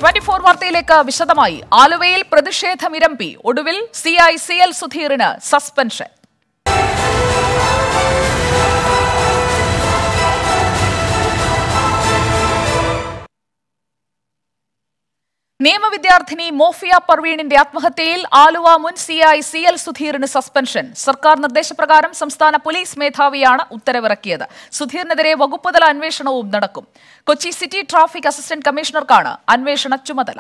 Twenty four വാർത്തയിലേക്ക് വിശദമായി ആലുവയിൽ പ്രതിഷേധമിരമ്പി ഒടുവിൽ സി ഐ സി എൽ സുധീറിന് സസ്പെൻഷൻ നിയമവിദ്യാർത്ഥിനി മോഫിയ പർവീണിന്റെ ആത്മഹത്യയിൽ ആലുവ മുൻ സി ഐ സി എൽ സുധീറിന് സസ്പെൻഷൻ സർക്കാർ നിർദ്ദേശപ്രകാരം സംസ്ഥാന പോലീസ് മേധാവിയാണ് ഉത്തരവിറക്കിയത് സുധീറിനെതിരെ വകുപ്പുതല അന്വേഷണവും നടക്കും കൊച്ചി സിറ്റി ട്രാഫിക് അസിസ്റ്റന്റ് കമ്മീഷണർക്കാണ് അന്വേഷണ ചുമതല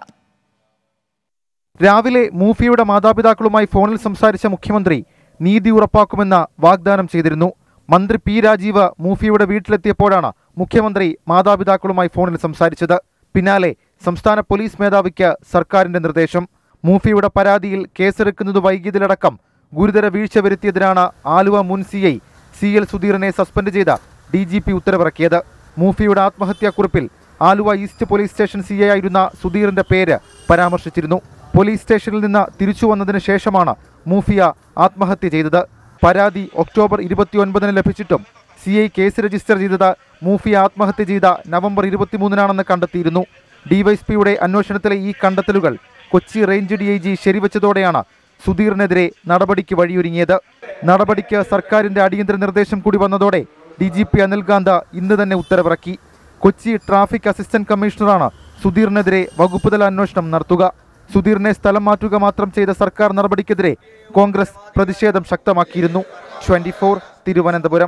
രാവിലെ മൂഫിയുടെ മാതാപിതാക്കളുമായി ഫോണിൽ സംസാരിച്ച മുഖ്യമന്ത്രി നീതി ഉറപ്പാക്കുമെന്ന വാഗ്ദാനം ചെയ്തിരുന്നു മന്ത്രി പി രാജീവ് മൂഫിയുടെ വീട്ടിലെത്തിയപ്പോഴാണ് മുഖ്യമന്ത്രി മാതാപിതാക്കളുമായി ഫോണിൽ സംസാരിച്ചത് പിന്നാലെ സംസ്ഥാന പോലീസ് മേധാവിക്ക് സർക്കാരിന്റെ നിർദ്ദേശം മൂഫിയുടെ പരാതിയിൽ കേസെടുക്കുന്നത് വൈകിയതിലടക്കം ഗുരുതര വീഴ്ച വരുത്തിയതിനാണ് ആലുവ മുൻ സി ഐ സി എൽ സുധീറിനെ സസ്പെൻഡ് ചെയ്ത ഡി ജി പി ഉത്തരവിറക്കിയത് മൂഫിയുടെ ആത്മഹത്യാക്കുറിപ്പിൽ Aluva east police station C I ആയിരുന്ന സുധീറിന്റെ പേര് പരാമർശിച്ചിരുന്നു പോലീസ് സ്റ്റേഷനിൽ നിന്ന് തിരിച്ചു വന്നതിന് ശേഷമാണ് മൂഫിയ ആത്മഹത്യ ചെയ്തത് പരാതി ഒക്ടോബർ ഇരുപത്തിയൊൻപതിന് ലഭിച്ചിട്ടും സി ഐ കേസ് രജിസ്റ്റർ ചെയ്തത് മൂഫിയ ആത്മഹത്യ ചെയ്ത നവംബർ ഇരുപത്തിമൂന്നിനാണെന്ന് കണ്ടെത്തിയിരുന്നു ഡിവൈഎസ്പിയുടെ അന്വേഷണത്തിലെ ഈ കണ്ടെത്തലുകൾ Kochi range D I G ശരിവച്ചതോടെയാണ് സുധീറിനെതിരെ നടപടിക്ക് വഴിയൊരുങ്ങിയത് നടപടിക്ക് സർക്കാരിന്റെ അടിയന്തര നിർദ്ദേശം കൂടി വന്നതോടെ ഡി ജി പി അനിൽകാന്ത് ഇന്ന് തന്നെ ഉത്തരവിറക്കി കൊച്ചി ട്രാഫിക് അസിസ്റ്റന്റ് കമ്മീഷണറാണ് സുധീറിനെതിരെ വകുപ്പുതല അന്വേഷണം നടത്തുക സുധീറിനെ സ്ഥലം മാറ്റുക മാത്രം ചെയ്ത സർക്കാർ നടപടിക്കെതിരെ കോൺഗ്രസ് പ്രതിഷേധം ശക്തമാക്കിയിരുന്നു ട്വന്റി തിരുവനന്തപുരം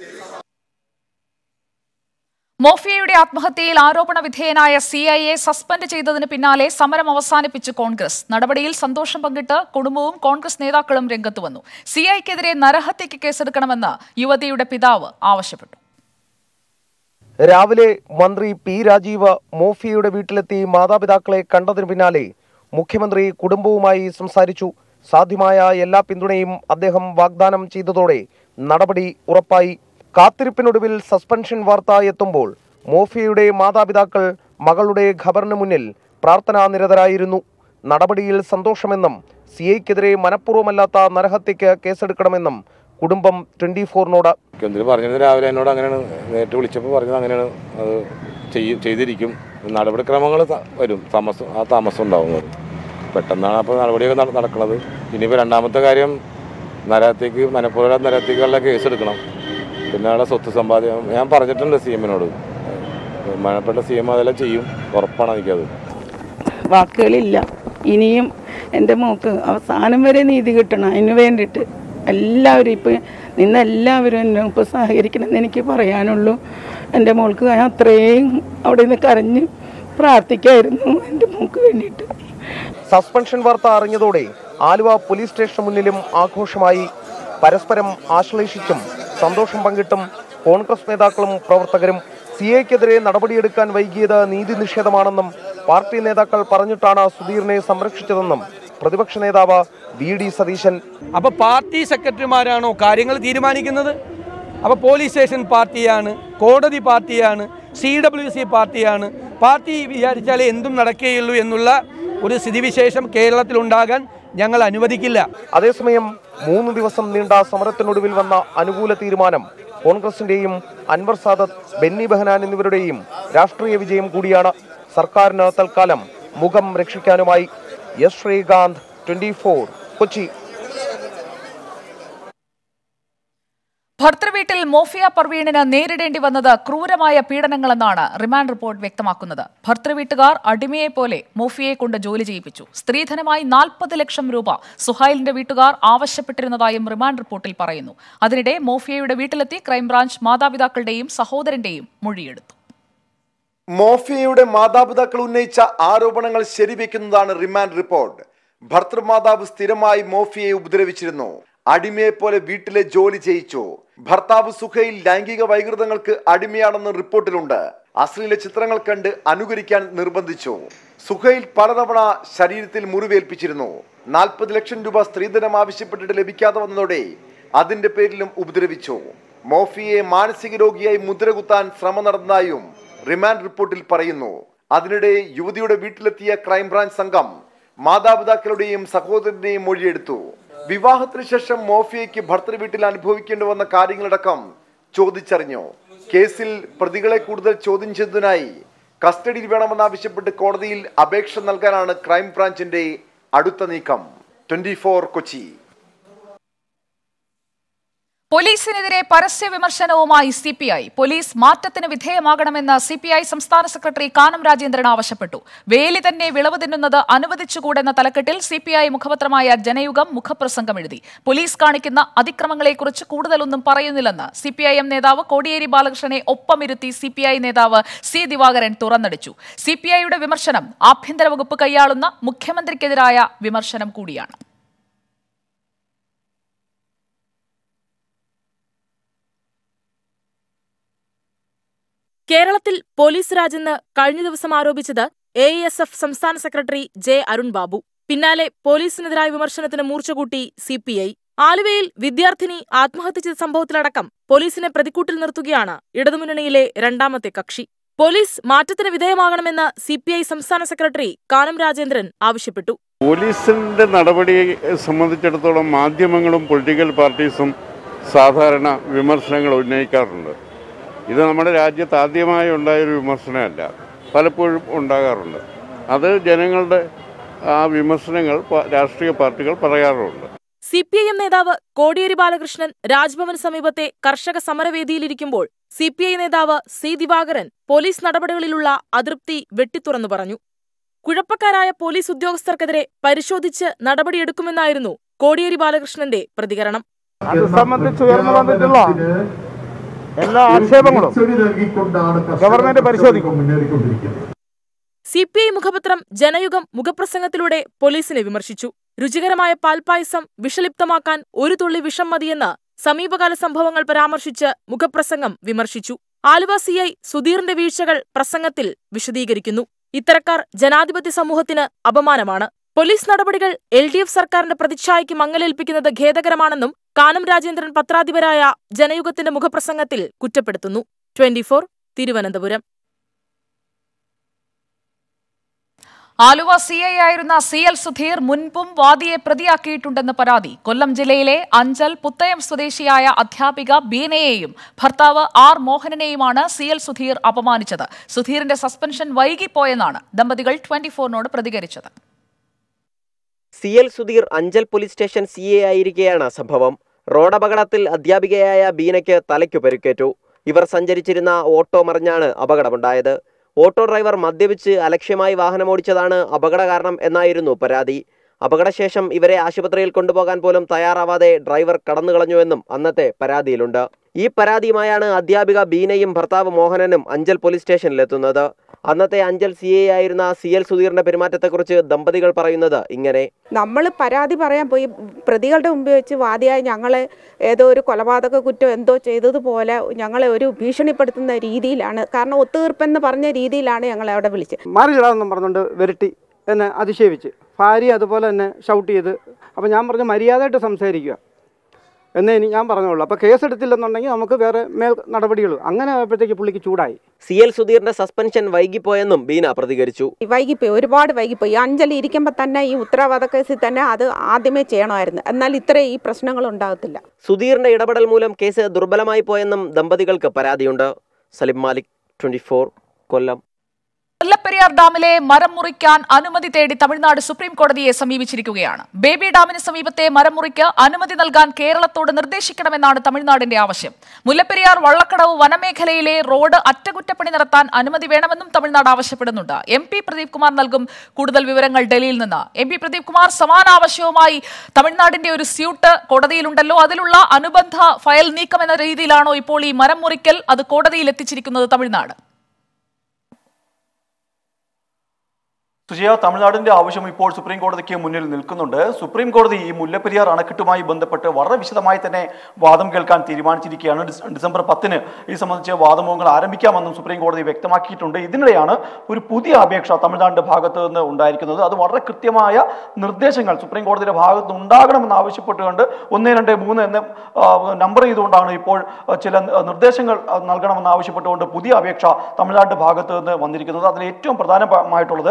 മോഫിയയുടെ ആത്മഹത്യയിൽ ആരോപണ വിധേയനായ സി ഐ എ സസ്പെൻഡ് ചെയ്തതിന് പിന്നാലെ സമരം അവസാനിപ്പിച്ച് കോൺഗ്രസ് നടപടിയിൽ സന്തോഷം പങ്കിട്ട് കുടുംബവും കോൺഗ്രസ് നേതാക്കളും രംഗത്ത് വന്നു സി ഐക്കെതിരെ നരഹത്യയ്ക്ക് കേസെടുക്കണമെന്ന് യുവതിയുടെ പിതാവ് ആവശ്യപ്പെട്ടു രാവിലെ മന്ത്രി പി രാജീവ് മോഫിയയുടെ വീട്ടിലെത്തി മാതാപിതാക്കളെ കണ്ടതിനു പിന്നാലെ മുഖ്യമന്ത്രി കുടുംബവുമായി സംസാരിച്ചു സാധ്യമായ എല്ലാ പിന്തുണയും അദ്ദേഹം വാഗ്ദാനം ചെയ്തതോടെ നടപടി ഉറപ്പായി കാത്തിരിപ്പിനൊടുവിൽ സസ്പെൻഷൻ വാർത്ത എത്തുമ്പോൾ മോഫിയയുടെ മാതാപിതാക്കൾ മകളുടെ ഖബറിന് മുന്നിൽ പ്രാർത്ഥനാ നിരതരായിരുന്നു നടപടിയിൽ സന്തോഷമെന്നും സി ഐക്കെതിരെ മനഃപൂർവ്വമല്ലാത്ത നരഹത്യയ്ക്ക് കേസെടുക്കണമെന്നും കുടുംബം ട്വന്റി ഫോറിനോട് മുഖ്യമന്ത്രി പറഞ്ഞത് രാവിലെ എന്നോട് അങ്ങനെയാണ് നേരിട്ട് വിളിച്ചപ്പോൾ പറഞ്ഞത് അങ്ങനെയാണ് അത് ചെയ്യും ചെയ്തിരിക്കും നടപടിക്രമങ്ങൾ ത- വരും താമസം ആ താമസം ഉണ്ടാവുന്നത് പെട്ടെന്നാണ് അപ്പോൾ നടപടിയൊക്കെ നട- നടക്കുന്നത് ഇനിയിപ്പോൾ രണ്ടാമത്തെ കാര്യം നരഹത്യക്ക് മനഃപൂർവ്വം നരഹത്യക്കുള്ള കേസ് എടുക്കണം പിന്നെ ആളെ സ്വത്ത് സമ്പാദ്യം ഞാൻ പറഞ്ഞിട്ടുണ്ട് സി എമ്മിനോട് ബഹുമാനപ്പെട്ട സി എം അതെല്ലാം ചെയ്യും ഉറപ്പാണ് എനിക്കത് വാക്കുകളില്ല ഇനിയും എൻ്റെ മോക്ക് അവസാനം വരെ നീതി കിട്ടണം അതിന് വേണ്ടിയിട്ട് എല്ലാവരും ഇപ്പം നിന്ന് എല്ലാവരും എന്നെ ഇപ്പോൾ സഹകരിക്കണമെന്ന് എനിക്ക് പറയാനുള്ളൂ എൻ്റെ മോൾക്ക് ഞാൻ അത്രയും അവിടെ നിന്ന് കരഞ്ഞ് പ്രാർത്ഥിക്കായിരുന്നു എൻ്റെ മോക്ക് വേണ്ടിയിട്ട് സസ്പെൻഷൻ വാർത്ത അറിഞ്ഞതോടെ ആലുവ പോലീസ് സ്റ്റേഷന് മുന്നിലും ആഘോഷമായി പരസ്പരം ആശ്ലേഷിച്ചും സന്തോഷം പങ്കിട്ടും കോൺഗ്രസ് നേതാക്കളും പ്രവർത്തകരും സി എക്കെതിരെ നടപടിയെടുക്കാൻ വൈകിയത് നീതി നിഷേധമാണെന്നും പാർട്ടി നേതാക്കൾ പറഞ്ഞിട്ടാണ് സുധീറിനെ സംരക്ഷിച്ചതെന്നും പ്രതിപക്ഷ നേതാവ് വി ഡി സതീശൻ അപ്പോൾ പാർട്ടി സെക്രട്ടറിമാരാണോ കാര്യങ്ങൾ തീരുമാനിക്കുന്നത് അപ്പോൾ പോലീസ് സ്റ്റേഷൻ പാർട്ടിയാണ് കോടതി പാർട്ടിയാണ് സി ഡബ്ല്യു സി പാർട്ടിയാണ് പാർട്ടി വിചാരിച്ചാലേ എന്തും നടക്കുകയുള്ളൂ എന്നുള്ള ഒരു സ്ഥിതിവിശേഷം കേരളത്തിലുണ്ടാകാൻ ഞങ്ങൾ അനുവദിക്കില്ല അതേസമയം മൂന്ന് ദിവസം നീണ്ട സമരത്തിനൊടുവിൽ വന്ന അനുകൂല തീരുമാനം കോൺഗ്രസിന്റെയും അൻവർ സാദത്ത് ബെന്നി ബെഹനാൻ എന്നിവരുടെയും രാഷ്ട്രീയ വിജയം കൂടിയാണ് സർക്കാരിന് തൽക്കാലം മുഖം രക്ഷിക്കാനുമായി എസ് ശ്രീകാന്ത് ട്വന്റി കൊച്ചി ഭർത്തൃവീട്ടിൽ മോഫിയ പർവീണിന് നേരിടേണ്ടി വന്നത് ക്രൂരമായ പീഡനങ്ങളെന്നാണ് റിമാൻഡ് റിപ്പോർട്ട് വ്യക്തമാക്കുന്നത് ഭർത്തൃവീട്ടുകാർ അടിമയെ പോലെ മോഫിയയെ കൊണ്ട് ജോലി ചെയ്യിപ്പിച്ചു സ്ത്രീധനമായി നാൽപ്പത് ലക്ഷം രൂപ സുഹൈലിന്റെ വീട്ടുകാർ ആവശ്യപ്പെട്ടിരുന്നതായും റിമാൻഡ് റിപ്പോർട്ടിൽ പറയുന്നു അതിനിടെ മോഫിയയുടെ വീട്ടിലെത്തി ക്രൈംബ്രാഞ്ച് മാതാപിതാക്കളുടെയും സഹോദരന്റെയും മൊഴിയെടുത്തു മോഫിയയുടെ മാതാപിതാക്കൾ ഉന്നയിച്ച ആരോപണങ്ങൾ ശരിവെക്കുന്നതാണ് റിമാൻഡ് റിപ്പോർട്ട് ഭർത്തൃമാതാവ് സ്ഥിരമായി മോഫിയയെ ഉപദ്രവിച്ചിരുന്നു അടിമയെ പോലെ വീട്ടിലെ ജോലി ചെയ്യിച്ചു ഭർത്താവ് സുഖയിൽ ലൈംഗിക വൈകൃതങ്ങൾക്ക് അടിമയാണെന്ന് റിപ്പോർട്ടിലുണ്ട് അശ്ലീല ചിത്രങ്ങൾ കണ്ട് അനുകരിക്കാൻ നിർബന്ധിച്ചു സുഖയിൽ പലതവണ ശരീരത്തിൽ മുറിവേൽപ്പിച്ചിരുന്നു നാൽപ്പത് ലക്ഷം രൂപ സ്ത്രീധനം ആവശ്യപ്പെട്ടിട്ട് ലഭിക്കാതെ വന്നതോടെ അതിന്റെ പേരിലും ഉപദ്രവിച്ചു മോഫിയെ മാനസിക രോഗിയായി മുദ്രകുത്താൻ ശ്രമം നടന്നതായും റിമാൻഡ് റിപ്പോർട്ടിൽ പറയുന്നു അതിനിടെ യുവതിയുടെ വീട്ടിലെത്തിയ ക്രൈംബ്രാഞ്ച് സംഘം മാതാപിതാക്കളുടെയും സഹോദരന്റെയും മൊഴിയെടുത്തു വിവാഹത്തിന് ശേഷം മോഫിയയ്ക്ക് ഭർത്തൃ വീട്ടിൽ അനുഭവിക്കേണ്ടി വന്ന കാര്യങ്ങളടക്കം ചോദിച്ചറിഞ്ഞു കേസിൽ പ്രതികളെ കൂടുതൽ ചോദ്യം ചെയ്തതിനായി കസ്റ്റഡിയിൽ വേണമെന്നാവശ്യപ്പെട്ട് കോടതിയിൽ അപേക്ഷ നൽകാനാണ് ക്രൈംബ്രാഞ്ചിന്റെ അടുത്ത നീക്കം ട്വന്റി കൊച്ചി പോലീസിനെതിരെ പരസ്യ വിമർശനവുമായി സി പി ഐ പോലീസ് മാറ്റത്തിന് വിധേയമാകണമെന്ന് സി പി ഐ സംസ്ഥാന സെക്രട്ടറി കാനം രാജേന്ദ്രൻ ആവശ്യപ്പെട്ടു വേലി തന്നെ വിളവ് തിന്നുന്നത് അനുവദിച്ചുകൂടെന്ന തലക്കെട്ടിൽ സി പി ഐ മുഖപത്രമായ ജനയുഗം മുഖപ്രസംഗം എഴുതി പോലീസ് കാണിക്കുന്ന അതിക്രമങ്ങളെക്കുറിച്ച് കൂടുതലൊന്നും പറയുന്നില്ലെന്ന് സി പി ഐ എം നേതാവ് കോടിയേരി ബാലകൃഷ്ണനെ ഒപ്പമിരുത്തി സി പി ഐ നേതാവ് സി ദിവാകരൻ തുറന്നടിച്ചു സി പി ഐയുടെ വിമർശനം ആഭ്യന്തര വകുപ്പ് കൈയാളുന്ന മുഖ്യമന്ത്രിക്കെതിരായ വിമർശനം കൂടിയാണ് കേരളത്തിൽ പോലീസ് രാജെന്ന് കഴിഞ്ഞ ദിവസം ആരോപിച്ചത് എ എസ് എഫ് സംസ്ഥാന സെക്രട്ടറി ജെ അരുൺ ബാബു പിന്നാലെ പോലീസിനെതിരായ വിമർശനത്തിന് മൂർച്ചകൂട്ടി സി പി ഐ ആലുവയിൽ വിദ്യാർത്ഥിനി ആത്മഹത്യ ചെയ്ത സംഭവത്തിലടക്കം പോലീസിനെ പ്രതിക്കൂട്ടിൽ നിർത്തുകയാണ് ഇടതുമുന്നണിയിലെ രണ്ടാമത്തെ കക്ഷി പോലീസ് മാറ്റത്തിന് വിധേയമാകണമെന്ന് സി പി ഐ സംസ്ഥാന സെക്രട്ടറി കാനം രാജേന്ദ്രൻ ആവശ്യപ്പെട്ടു പോലീസിൻ്റെ നടപടിയെ സംബന്ധിച്ചിടത്തോളം മാധ്യമങ്ങളും പൊളിറ്റിക്കൽ പാർട്ടീസും സാധാരണ വിമർശനങ്ങൾ ഉന്നയിക്കാറുണ്ട് ഇത് നമ്മുടെ രാജ്യത്ത് ആദ്യമായി ഉണ്ടായൊരു വിമർശനമല്ല പലപ്പോഴും ഉണ്ടാകാറുണ്ട് അത് ജനങ്ങളുടെ ആ വിമർശനങ്ങൾ പ- രാഷ്ട്രീയ പാർട്ടികൾ പറയാറുണ്ട് സി പി ഐ എം നേതാവ് കോടിയേരി ബാലകൃഷ്ണൻ രാജ്ഭവന് സമീപത്തെ കർഷക സമരവേദിയിലിരിക്കുമ്പോൾ സി പി ഐ നേതാവ് സി ദിവാകരൻ പോലീസ് നടപടികളിലുള്ള അതൃപ്തി വെട്ടിത്തുറന്നു പറഞ്ഞു കുഴപ്പക്കാരായ പോലീസ് ഉദ്യോഗസ്ഥർക്കെതിരെ പരിശോധിച്ച് നടപടിയെടുക്കുമെന്നായിരുന്നു കോടിയേരി ബാലകൃഷ്ണന്റെ പ്രതികരണം അത് സംബന്ധിച്ച് ഉയർന്നു വന്നിട്ടുള്ള എല്ലാ ആക്ഷേപങ്ങളും ഗവൺമെന്റ് പരിശോധിക്കും സി പി ഐ മുഖപത്രം ജനയുഗം മുഖപ്രസംഗത്തിലൂടെ പോലീസിനെ വിമർശിച്ചു രുചികരമായ പാൽപ്പായസം വിഷലിപ്തമാക്കാൻ ഒരു തുള്ളി വിഷം മതിയെന്ന് സമീപകാല സംഭവങ്ങൾ പരാമർശിച്ച് മുഖപ്രസംഗം വിമർശിച്ചു ആലുവ സി ഐ സുധീറിന്റെ വീഴ്ചകൾ പ്രസംഗത്തിൽ വിശദീകരിക്കുന്നു ഇത്തരക്കാർ ജനാധിപത്യ സമൂഹത്തിന് അപമാനമാണ് പോലീസ് നടപടികൾ എൽ ഡി എഫ് സർക്കാരിന്റെ പ്രതിച്ഛായയ്ക്ക് മങ്ങലേൽപ്പിക്കുന്നത് ഖേദകരമാണെന്നും കാനം രാജേന്ദ്രൻ പത്രാധിപരായ ജനയുഗത്തിന്റെ മുഖപ്രസംഗത്തിൽ കുറ്റപ്പെടുത്തുന്നു twenty four Thiruvananthapuram Aluva C I ആയിരുന്ന സി എൽ സുധീർ മുൻപും വാദിയെ പ്രതിയാക്കിയിട്ടുണ്ടെന്ന് പരാതി കൊല്ലം ജില്ലയിലെ അഞ്ചൽ പുത്തയം സ്വദേശിയായ അധ്യാപിക ബീനയെയും ഭർത്താവ് ആർ മോഹനനെയുമാണ് സി എൽ സുധീർ അപമാനിച്ചത് സുധീറിന്റെ സസ്പെൻഷൻ വൈകിപ്പോയെന്നാണ് ദമ്പതികൾ ട്വന്റി ഫോറിനോട് പ്രതികരിച്ചത് C L Sudheer Anchal police station C A ആയിരിക്കെയാണ് സംഭവം റോഡപകടത്തിൽ അധ്യാപികയായ ബീനയ്ക്ക് തലയ്ക്കു പരിക്കേറ്റു ഇവർ സഞ്ചരിച്ചിരുന്ന ഓട്ടോ മറിഞ്ഞാണ് അപകടമുണ്ടായത് ഓട്ടോ ഡ്രൈവർ മദ്യപിച്ച് അലക്ഷ്യമായി വാഹനമോടിച്ചതാണ് അപകട കാരണം എന്നായിരുന്നു പരാതി അപകടശേഷം ഇവരെ ആശുപത്രിയിൽ കൊണ്ടുപോകാൻ പോലും തയ്യാറാവാതെ ഡ്രൈവർ കടന്നുകളഞ്ഞുവെന്നും അന്നത്തെ പരാതിയിലുണ്ട് ഈ പരാതിയുമായാണ് അധ്യാപിക ബീനയും ഭർത്താവ് മോഹനനും അഞ്ചൽ പോലീസ് സ്റ്റേഷനിലെത്തുന്നത് അന്നത്തെ അഞ്ചൽ സി എ ആയിരുന്ന സി എൽ സുധീറിന്റെ പെരുമാറ്റത്തെക്കുറിച്ച് ദമ്പതികൾ പറയുന്നത് ഇങ്ങനെ നമ്മൾ പരാതി പറയാൻ പോയി പ്രതികളുടെ മുമ്പിൽ വെച്ച് വാദിയായി ഞങ്ങളെ ഏതോ ഒരു കൊലപാതക കുറ്റം എന്തോ ചെയ്തതുപോലെ ഞങ്ങളെ ഒരു ഭീഷണിപ്പെടുത്തുന്ന രീതിയിലാണ് കാരണം ഒത്തുതീർപ്പെന്ന് പറഞ്ഞ രീതിയിലാണ് ഞങ്ങളെ അവിടെ വിളിച്ചത് മാറിയിടാമെന്നും പറഞ്ഞുകൊണ്ട് വിരട്ടി എന്നെ അധിക്ഷേപിച്ച് ഭാര്യ അതുപോലെ തന്നെ ഷൗട്ട് ചെയ്ത് അപ്പോൾ ഞാൻ പറഞ്ഞു മര്യാദയായിട്ട് സംസാരിക്കുക എന്നേ ഇനി ഞാൻ പറഞ്ഞോളൂ അപ്പോൾ കേസെടുത്തില്ലെന്നുണ്ടെങ്കിൽ നമുക്ക് വേറെ മേൽ നടപടികൾ അങ്ങനെ ആയപ്പോഴത്തേക്ക് പുള്ളിക്ക് ചൂടായി സി എൽ സുധീറിന്റെ സസ്പെൻഷൻ വൈകിപ്പോയെന്നും ബീന പ്രതികരിച്ചു വൈകിപ്പോയി ഒരുപാട് വൈകിപ്പോയി അഞ്ചലി ഇരിക്കുമ്പോൾ തന്നെ ഈ ഉത്തരവാദ കേസിൽ തന്നെ അത് ആദ്യമേ ചെയ്യണമായിരുന്നു എന്നാൽ ഇത്രയും ഈ പ്രശ്നങ്ങൾ ഉണ്ടാകത്തില്ല സുധീറിന്റെ ഇടപെടൽ മൂലം കേസ് ദുർബലമായി പോയെന്നും ദമ്പതികൾക്ക് പരാതിയുണ്ട് സലിം മാലിക് ട്വന്റി കൊല്ലം മുല്ലപ്പെരിയാർ ഡാമിലെ മരം മുറിക്കാൻ അനുമതി തേടി തമിഴ്നാട് സുപ്രീം കോടതിയെ സമീപിച്ചിരിക്കുകയാണ് ബേബി ഡാമിന് സമീപത്തെ മരം മുറിക്ക് അനുമതി നൽകാൻ കേരളത്തോട് നിർദ്ദേശിക്കണമെന്നാണ് തമിഴ്നാടിന്റെ ആവശ്യം മുല്ലപ്പെരിയാർ വള്ളക്കടവ് വനമേഖലയിലെ റോഡ് അറ്റകുറ്റപ്പണി നടത്താൻ അനുമതി വേണമെന്നും തമിഴ്നാട് ആവശ്യപ്പെടുന്നുണ്ട് എം പി പ്രദീപ് കുമാർ നൽകും കൂടുതൽ വിവരങ്ങൾ ഡൽഹിയിൽ നിന്ന് എം പി പ്രദീപ് കുമാർ സമാന ആവശ്യവുമായി തമിഴ്നാടിന്റെ ഒരു സ്യൂട്ട് കോടതിയിലുണ്ടല്ലോ അതിലുള്ള അനുബന്ധ ഫയൽ നീക്കം എന്ന രീതിയിലാണോ ഇപ്പോൾ ഈ മരം മുറിക്കൽ അത് കോടതിയിൽ എത്തിച്ചിരിക്കുന്നത് തമിഴ്നാട് സുജയ തമിഴ്നാടിന്റെ ആവശ്യം ഇപ്പോൾ സുപ്രീം കോടതിക്ക് മുന്നിൽ നിൽക്കുന്നുണ്ട് സുപ്രീം കോടതി ഈ മുല്ലപ്പെരിയാർ അണക്കെട്ടുമായി ബന്ധപ്പെട്ട് വളരെ വിശദമായി തന്നെ വാദം കേൾക്കാൻ തീരുമാനിച്ചിരിക്കുകയാണ് ഡിസ- ഡിസംബർ പത്തിന് ഈ സംബന്ധിച്ച് വാദമുഖങ്ങൾ ആരംഭിക്കാമെന്നും സുപ്രീം കോടതി വ്യക്തമാക്കിയിട്ടുണ്ട് ഇതിനിടെയാണ് ഒരു പുതിയ അപേക്ഷ തമിഴ്നാടിന്റെ ഭാഗത്ത് നിന്ന് ഉണ്ടായിരിക്കുന്നത് അത് വളരെ കൃത്യമായ നിർദ്ദേശങ്ങൾ സുപ്രീം കോടതിയുടെ ഭാഗത്ത് നിന്ന് ഉണ്ടാകണമെന്ന് ആവശ്യപ്പെട്ടുകൊണ്ട് ഒന്ന് രണ്ട് മൂന്ന് എന്ന് ആ, നമ്പർ ചെയ്തുകൊണ്ടാണ് ഇപ്പോൾ ആ, ചില ന- നിർദ്ദേശങ്ങൾ ആ, നൽകണമെന്ന് ആവശ്യപ്പെട്ടുകൊണ്ട് പുതിയ അപേക്ഷ തമിഴ്നാട് ഭാഗത്ത് നിന്ന് വന്നിരിക്കുന്നത് അതിൽ ഏറ്റവും പ്രധാനമായിട്ടുള്ളത് ഇപ്പോൾ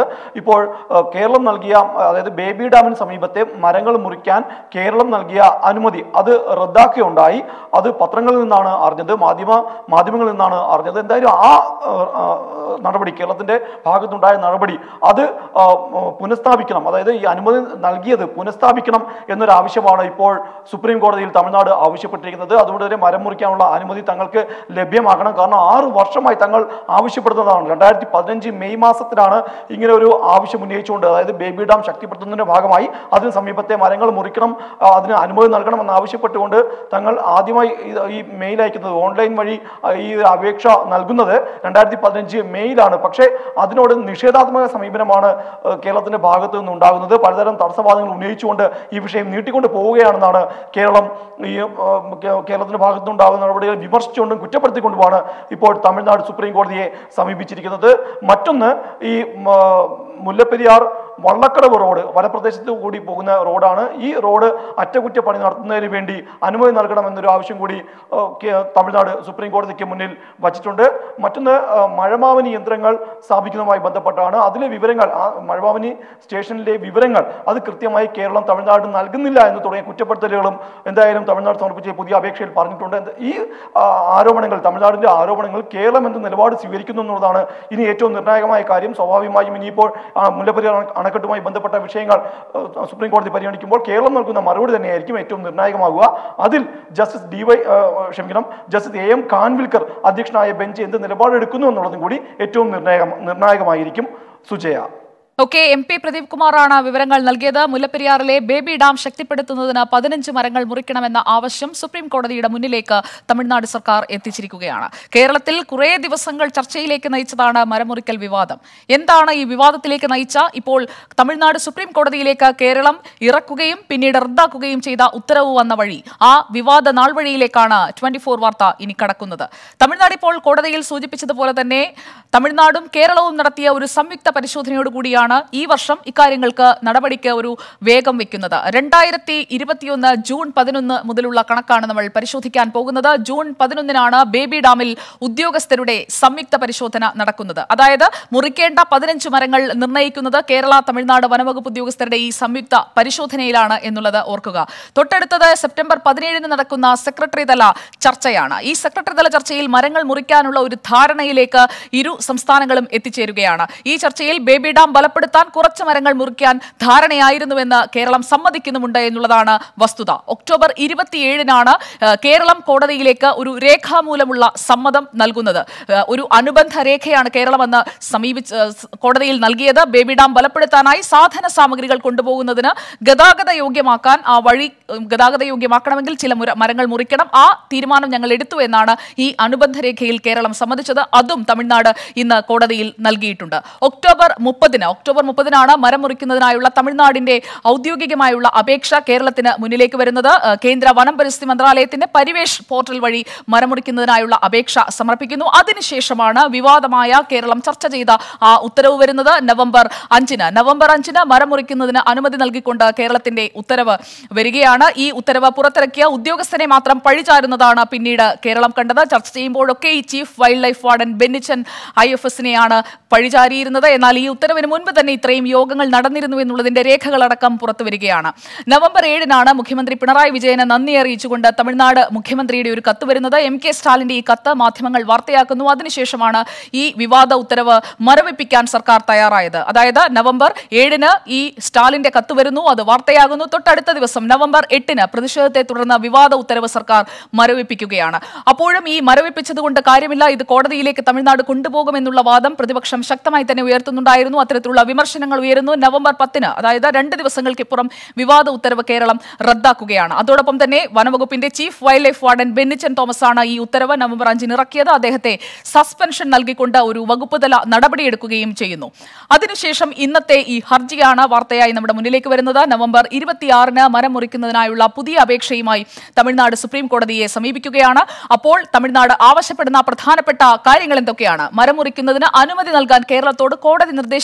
ഇപ്പോൾ ആ, കേരളം നൽകിയ അതായത് ബേബി ഡാമിന് സമീപത്തെ മരങ്ങൾ മുറിക്കാൻ കേരളം നൽകിയ അനുമതി അത് റദ്ദാക്കുകയുണ്ടായി അത് പത്രങ്ങളിൽ നിന്നാണ് അറിഞ്ഞത് മാധ്യമ മാധ്യമങ്ങളിൽ നിന്നാണ് അറിഞ്ഞത് എന്തായാലും ആ ആ, ആ, നടപടി കേരളത്തിന്റെ ഭാഗത്തുണ്ടായ നടപടി അത് ആ, പുനഃസ്ഥാപിക്കണം അതായത് ഈ അനുമതി നൽകിയത് പുനഃസ്ഥാപിക്കണം എന്നൊരു ആവശ്യമാണ് ഇപ്പോൾ സുപ്രീം കോടതിയിൽ തമിഴ്നാട് ആവശ്യപ്പെട്ടിരിക്കുന്നത് അതുകൊണ്ട് തന്നെ മരം മുറിക്കാനുള്ള അനുമതി തങ്ങൾക്ക് ലഭ്യമാക്കണം കാരണം ആറ് വർഷമായി തങ്ങൾ ആവശ്യപ്പെടുന്നതാണ് രണ്ടായിരത്തി പതിനഞ്ച് മെയ് മാസത്തിലാണ് ഇങ്ങനെ ഒരു ആവശ്യം ഉന്നയിച്ചുകൊണ്ട് അതായത് ബേബി ഡാം ശക്തിപ്പെടുത്തുന്നതിന്റെ ഭാഗമായി അതിന് സമീപത്തെ മരങ്ങൾ മുറിക്കണം ആ, അതിന് അനുമതി നൽകണമെന്ന് ആവശ്യപ്പെട്ടുകൊണ്ട് തങ്ങൾ ആദ്യമായി ഇത് ഈ മെയിൽ അയക്കുന്നത് ഓൺലൈൻ വഴി ആ, ഈ ഒരു അപേക്ഷ നൽകുന്നത് രണ്ടായിരത്തി പതിനഞ്ച് മെയിലാണ് പക്ഷേ അതിനോട് നിഷേധാത്മക സമീപനമാണ് ആ, കേരളത്തിന്റെ ഭാഗത്തു നിന്നുണ്ടാകുന്നത് പലതരം തടസ്സവാദങ്ങൾ ഉന്നയിച്ചുകൊണ്ട് ഈ വിഷയം നീട്ടിക്കൊണ്ട് പോവുകയാണെന്നാണ് കേരളം ഈ ആ, കേ- കേരളത്തിന്റെ ഭാഗത്തു നിന്നുണ്ടാകുന്ന നടപടികൾ വിമർശിച്ചുകൊണ്ടും കുറ്റപ്പെടുത്തിക്കൊണ്ടുമാണ് ഇപ്പോൾ തമിഴ്നാട് സുപ്രീം കോടതിയെ സമീപിച്ചിരിക്കുന്നത് മറ്റൊന്ന് ഈ മ, മുല്ലപ്പെരിയാർ വള്ളക്കടവ് റോഡ് വനപ്രദേശത്ത് കൂടി പോകുന്ന റോഡാണ് ഈ റോഡ് അറ്റകുറ്റപ്പണി നടത്തുന്നതിന് വേണ്ടി അനുമതി നൽകണമെന്നൊരു ആവശ്യം കൂടി ആ, കേ- തമിഴ്നാട് സുപ്രീം കോടതിക്ക് മുന്നിൽ വച്ചിട്ടുണ്ട് മറ്റൊന്ന് ആ, മഴമാവനി യന്ത്രങ്ങൾ സ്ഥാപിക്കുന്നതുമായി ബന്ധപ്പെട്ടാണ് അതിലെ വിവരങ്ങൾ ആ മഴമാവനി സ്റ്റേഷനിലെ വിവരങ്ങൾ അത് കൃത്യമായി കേരളം തമിഴ്നാട് നൽകുന്നില്ല എന്ന് തുടങ്ങിയ കുറ്റപ്പെടുത്തലുകളും എന്തായാലും തമിഴ്നാട് സമർപ്പിച്ച പുതിയ അപേക്ഷയിൽ പറഞ്ഞിട്ടുണ്ട് എന്ത് ഈ ആ, ആരോപണങ്ങൾ തമിഴ്നാടിന്റെ ആരോപണങ്ങൾ കേരളം എന്ത് നിലപാട് സ്വീകരിക്കുന്നു എന്നുള്ളതാണ് ഇനി ഏറ്റവും നിർണായകമായ കാര്യം സ്വാഭാവികമായും ഇനിയിപ്പോൾ ആ, മുല്ലപ്പെരിയാർ അണ- അണക്കെട്ടുമായി ബന്ധപ്പെട്ട വിഷയങ്ങൾ ആ, സുപ്രീം കോടതി പരിഗണിക്കുമ്പോൾ കേരളം നൽകുന്ന മറുപടി തന്നെയായിരിക്കും ഏറ്റവും നിർണായകമാകുക അതിൽ ജസ്റ്റിസ് ഡി വൈ ആ, ക്ഷമിക്കണം ജസ്റ്റിസ് എ എം ഖാൻവിൽക്കർ അധ്യക്ഷനായ ബെഞ്ച് എന്ത് നിലപാടെടുക്കുന്നു എന്നുള്ളതും കൂടി ഏറ്റവും നിർണായകം നിർണായകമായിരിക്കും Sujaya okay M P Pradeep കുമാറാണ് വിവരങ്ങൾ നൽകിയത് മുല്ലപ്പെരിയാറിലെ ബേബി ഡാം ശക്തിപ്പെടുത്തുന്നതിന് പതിനഞ്ച് മരങ്ങൾ മുറിക്കണമെന്ന ആവശ്യം സുപ്രീം കോടതിയുടെ മുന്നിലേക്ക് തമിഴ്നാട് സർക്കാർ എത്തിച്ചിരിക്കുകയാണ് കേരളത്തിൽ കുറേ ദിവസങ്ങൾ ചർച്ചയിലേക്ക് നയിച്ചതാണ് മരമുറിക്കൽ വിവാദം എന്താണ് ഈ വിവാദത്തിലേക്ക് നയിച്ച ഇപ്പോൾ തമിഴ്നാട് സുപ്രീം കോടതിയിലേക്ക് കേരളം ഇറക്കുകയും പിന്നീട് റദ്ദാക്കുകയും ചെയ്ത ഉത്തരവ് വന്ന വഴി ആ വിവാദ നാൾ വഴിയിലേക്കാണ് ട്വന്റി ഫോർ വാർത്ത ഇനി കടക്കുന്നത് തമിഴ്നാട് ഇപ്പോൾ കോടതിയിൽ സൂചിപ്പിച്ചതുപോലെ തന്നെ തമിഴ്നാടും കേരളവും നടത്തിയ ഒരു സംയുക്ത പരിശോധനയോട് കൂടിയാണ് ഈ വർഷം ഇക്കാര്യങ്ങൾക്ക് നടപടിക്ക് ഒരു വേഗം വെക്കുന്നത് രണ്ടായിരത്തി ഇരുപത്തിയൊന്ന് ജൂൺ പതിനൊന്ന് മുതലുള്ള കണക്കാണ് നമ്മൾ പരിശോധിക്കാൻ പോകുന്നത് ജൂൺ പതിനൊന്നിനാണ് ബേബി ഡാമിൽ ഉദ്യോഗസ്ഥരുടെ സംയുക്ത പരിശോധന നടക്കുന്നത് അതായത് മുറിക്കേണ്ട പതിനഞ്ച് മരങ്ങൾ നിർണ്ണയിക്കുന്നത് കേരള തമിഴ്നാട് വനവകുപ്പ് ഉദ്യോഗസ്ഥരുടെ ഈ സംയുക്ത പരിശോധനയിലാണ് എന്നുള്ളത് ഓർക്കുക തൊട്ടടുത്തത് സെപ്റ്റംബർ പതിനേഴിന് നടക്കുന്ന സെക്രട്ടറി തല ചർച്ചയാണ് ഈ സെക്രട്ടറി തല ചർച്ചയിൽ മരങ്ങൾ മുറിക്കാനുള്ള ഒരു ധാരണയിലേക്ക് ഇരു സംസ്ഥാനങ്ങളും എത്തിച്ചേരുകയാണ് ഈ ചർച്ചയിൽ ബേബി ഡാം ബലപ്പെടുത്താൻ കുറച്ച് മരങ്ങൾ മുറിക്കാൻ ധാരണയായിരുന്നുവെന്ന് കേരളം സമ്മതിക്കുന്നുമുണ്ട് എന്നുള്ളതാണ് വസ്തുത ഒക്ടോബർ ഇരുപത്തിയേഴിനാണ് ഏഹ്, കേരളം കോടതിയിലേക്ക് ഒരു രേഖാമൂലമുള്ള സമ്മതം നൽകുന്നത് ഏഹ്, ഒരു അനുബന്ധ രേഖയാണ് കേരളമെന്ന് സമീപിച്ച് ഏഹ്, സ് കോടതിയിൽ നൽകിയത് ബേബി ഡാം ബലപ്പെടുത്താനായി സാധന സാമഗ്രികൾ കൊണ്ടുപോകുന്നതിന് ഗതാഗത യോഗ്യമാക്കാൻ ആ വഴി ഉം, ഗതാഗത യോഗ്യമാക്കണമെങ്കിൽ ചില മുര- മരങ്ങൾ മുറിക്കണം ആ തീരുമാനം ഞങ്ങൾ എടുത്തു എന്നാണ് ഈ അനുബന്ധ രേഖയിൽ കേരളം സമ്മതിച്ചത് അതും തമിഴ്നാട് ഇന്ന് കോടതിയിൽ നൽകിയിട്ടുണ്ട് ഒക്ടോബർ മുപ്പതിന് ഒക്ടോബർ മുപ്പതിനാണ് മരം മുറിക്കുന്നതിനായുള്ള തമിഴ്നാടിന്റെ ഔദ്യോഗികമായുള്ള അപേക്ഷ കേരളത്തിന് മുന്നിലേക്ക് വരുന്നത് ഏഹ്, കേന്ദ്ര വനം പരിസ്ഥിതി മന്ത്രാലയത്തിന്റെ പരിവേഷ് പോർട്ടൽ വഴി മരം മുറിക്കുന്നതിനായുള്ള അപേക്ഷ സമർപ്പിക്കുന്നു അതിനുശേഷമാണ് വിവാദമായ കേരളം ചർച്ച ചെയ്ത ആ ഉത്തരവ് വരുന്നത് നവംബർ അഞ്ചിന് നവംബർ അഞ്ചിന് മരം മുറിക്കുന്നതിന് അനുമതി നൽകിക്കൊണ്ട് കേരളത്തിന്റെ ഉത്തരവ് വരികയാണ് ഈ ഉത്തരവ് പുറത്തിറക്കിയ ഉദ്യോഗസ്ഥനെ മാത്രം പഴിചാരുന്നതാണ് പിന്നീട് കേരളം കണ്ടത് ചർച്ച ചെയ്യുമ്പോഴൊക്കെ ഈ chief wildlife warden Bennichan I F എസിനെയാണ് പഴിചാരിയിരുന്നത് എന്നാൽ ഈ ഉത്തരവിന് മുൻപ് തന്നെ ഇത്രയും യോഗങ്ങൾ നടന്നിരുന്നു എന്നുള്ളതിന്റെ രേഖകളടക്കം പുറത്തു വരികയാണ് നവംബർ ഏഴിനാണ് മുഖ്യമന്ത്രി പിണറായി വിജയന് നന്ദി അറിയിച്ചുകൊണ്ട് തമിഴ്നാട് മുഖ്യമന്ത്രിയുടെ ഒരു കത്ത് വരുന്നത് എം കെ സ്റ്റാലിന്റെ ഈ കത്ത് മാധ്യമങ്ങൾ വാർത്തയാക്കുന്നു അതിനുശേഷമാണ് ഈ വിവാദ ഉത്തരവ് മരവിപ്പിക്കാൻ സർക്കാർ തയ്യാറായത് അതായത് നവംബർ ഏഴിന് ഈ സ്റ്റാലിന്റെ കത്ത് വരുന്നു അത് വാർത്തയാകുന്നു തൊട്ടടുത്ത ദിവസം നവംബർ എട്ടിന് പ്രതിഷേധത്തെ തുടർന്ന് വിവാദ ഉത്തരവ് സർക്കാർ മരവിപ്പിക്കുകയാണ് അപ്പോഴും ഈ മരവിപ്പിച്ചതുകൊണ്ട് കാര്യമില്ല ഇത് കോടതിയിലേക്ക് തമിഴ്നാട് കൊണ്ടുപോകുമെന്നുള്ള വാദം പ്രതിപക്ഷം ശക്തമായി തന്നെ ഉയർത്തുന്നുണ്ടായിരുന്നു അത്തരത്തിലുള്ള വിമർശനങ്ങൾ ഉയരുന്നു നവംബർ പത്തിന് അതായത് രണ്ട് ദിവസങ്ങൾക്കിപ്പുറം വിവാദ ഉത്തരവ് കേരളം റദ്ദാക്കുകയാണ് അതോടൊപ്പം തന്നെ വനവകുപ്പിന്റെ chief wildlife warden Bennichan Thomas ആണ് ഈ ഉത്തരവ് നവംബർ അഞ്ചിന് ഇറക്കിയത് അദ്ദേഹത്തെ സസ്പെൻഷൻ നൽകിക്കൊണ്ട് ഒരു വകുപ്പ് തല നടപടിയെടുക്കുകയും ചെയ്യുന്നു അതിനുശേഷം ഇന്നത്തെ ഈ ഹർജിയാണ് വാർത്തയായി നമ്മുടെ മുന്നിലേക്ക് വരുന്നത് നവംബർ ഇരുപത്തിയാറിന് മരം മുറിക്കുന്നതിനായുള്ള പുതിയ അപേക്ഷയുമായി തമിഴ്നാട് സുപ്രീം കോടതിയെ സമീപിക്കുകയാണ് അപ്പോൾ തമിഴ്നാട് ആവശ്യപ്പെടുന്ന പ്രധാനപ്പെട്ട കാര്യങ്ങൾ എന്തൊക്കെയാണ് മരം മുറിക്കുന്നതിന് അനുമതി നൽകാൻ കേരളത്തോട് കോടതി നിർദ്ദേശിക്കണമെന്നുള്ള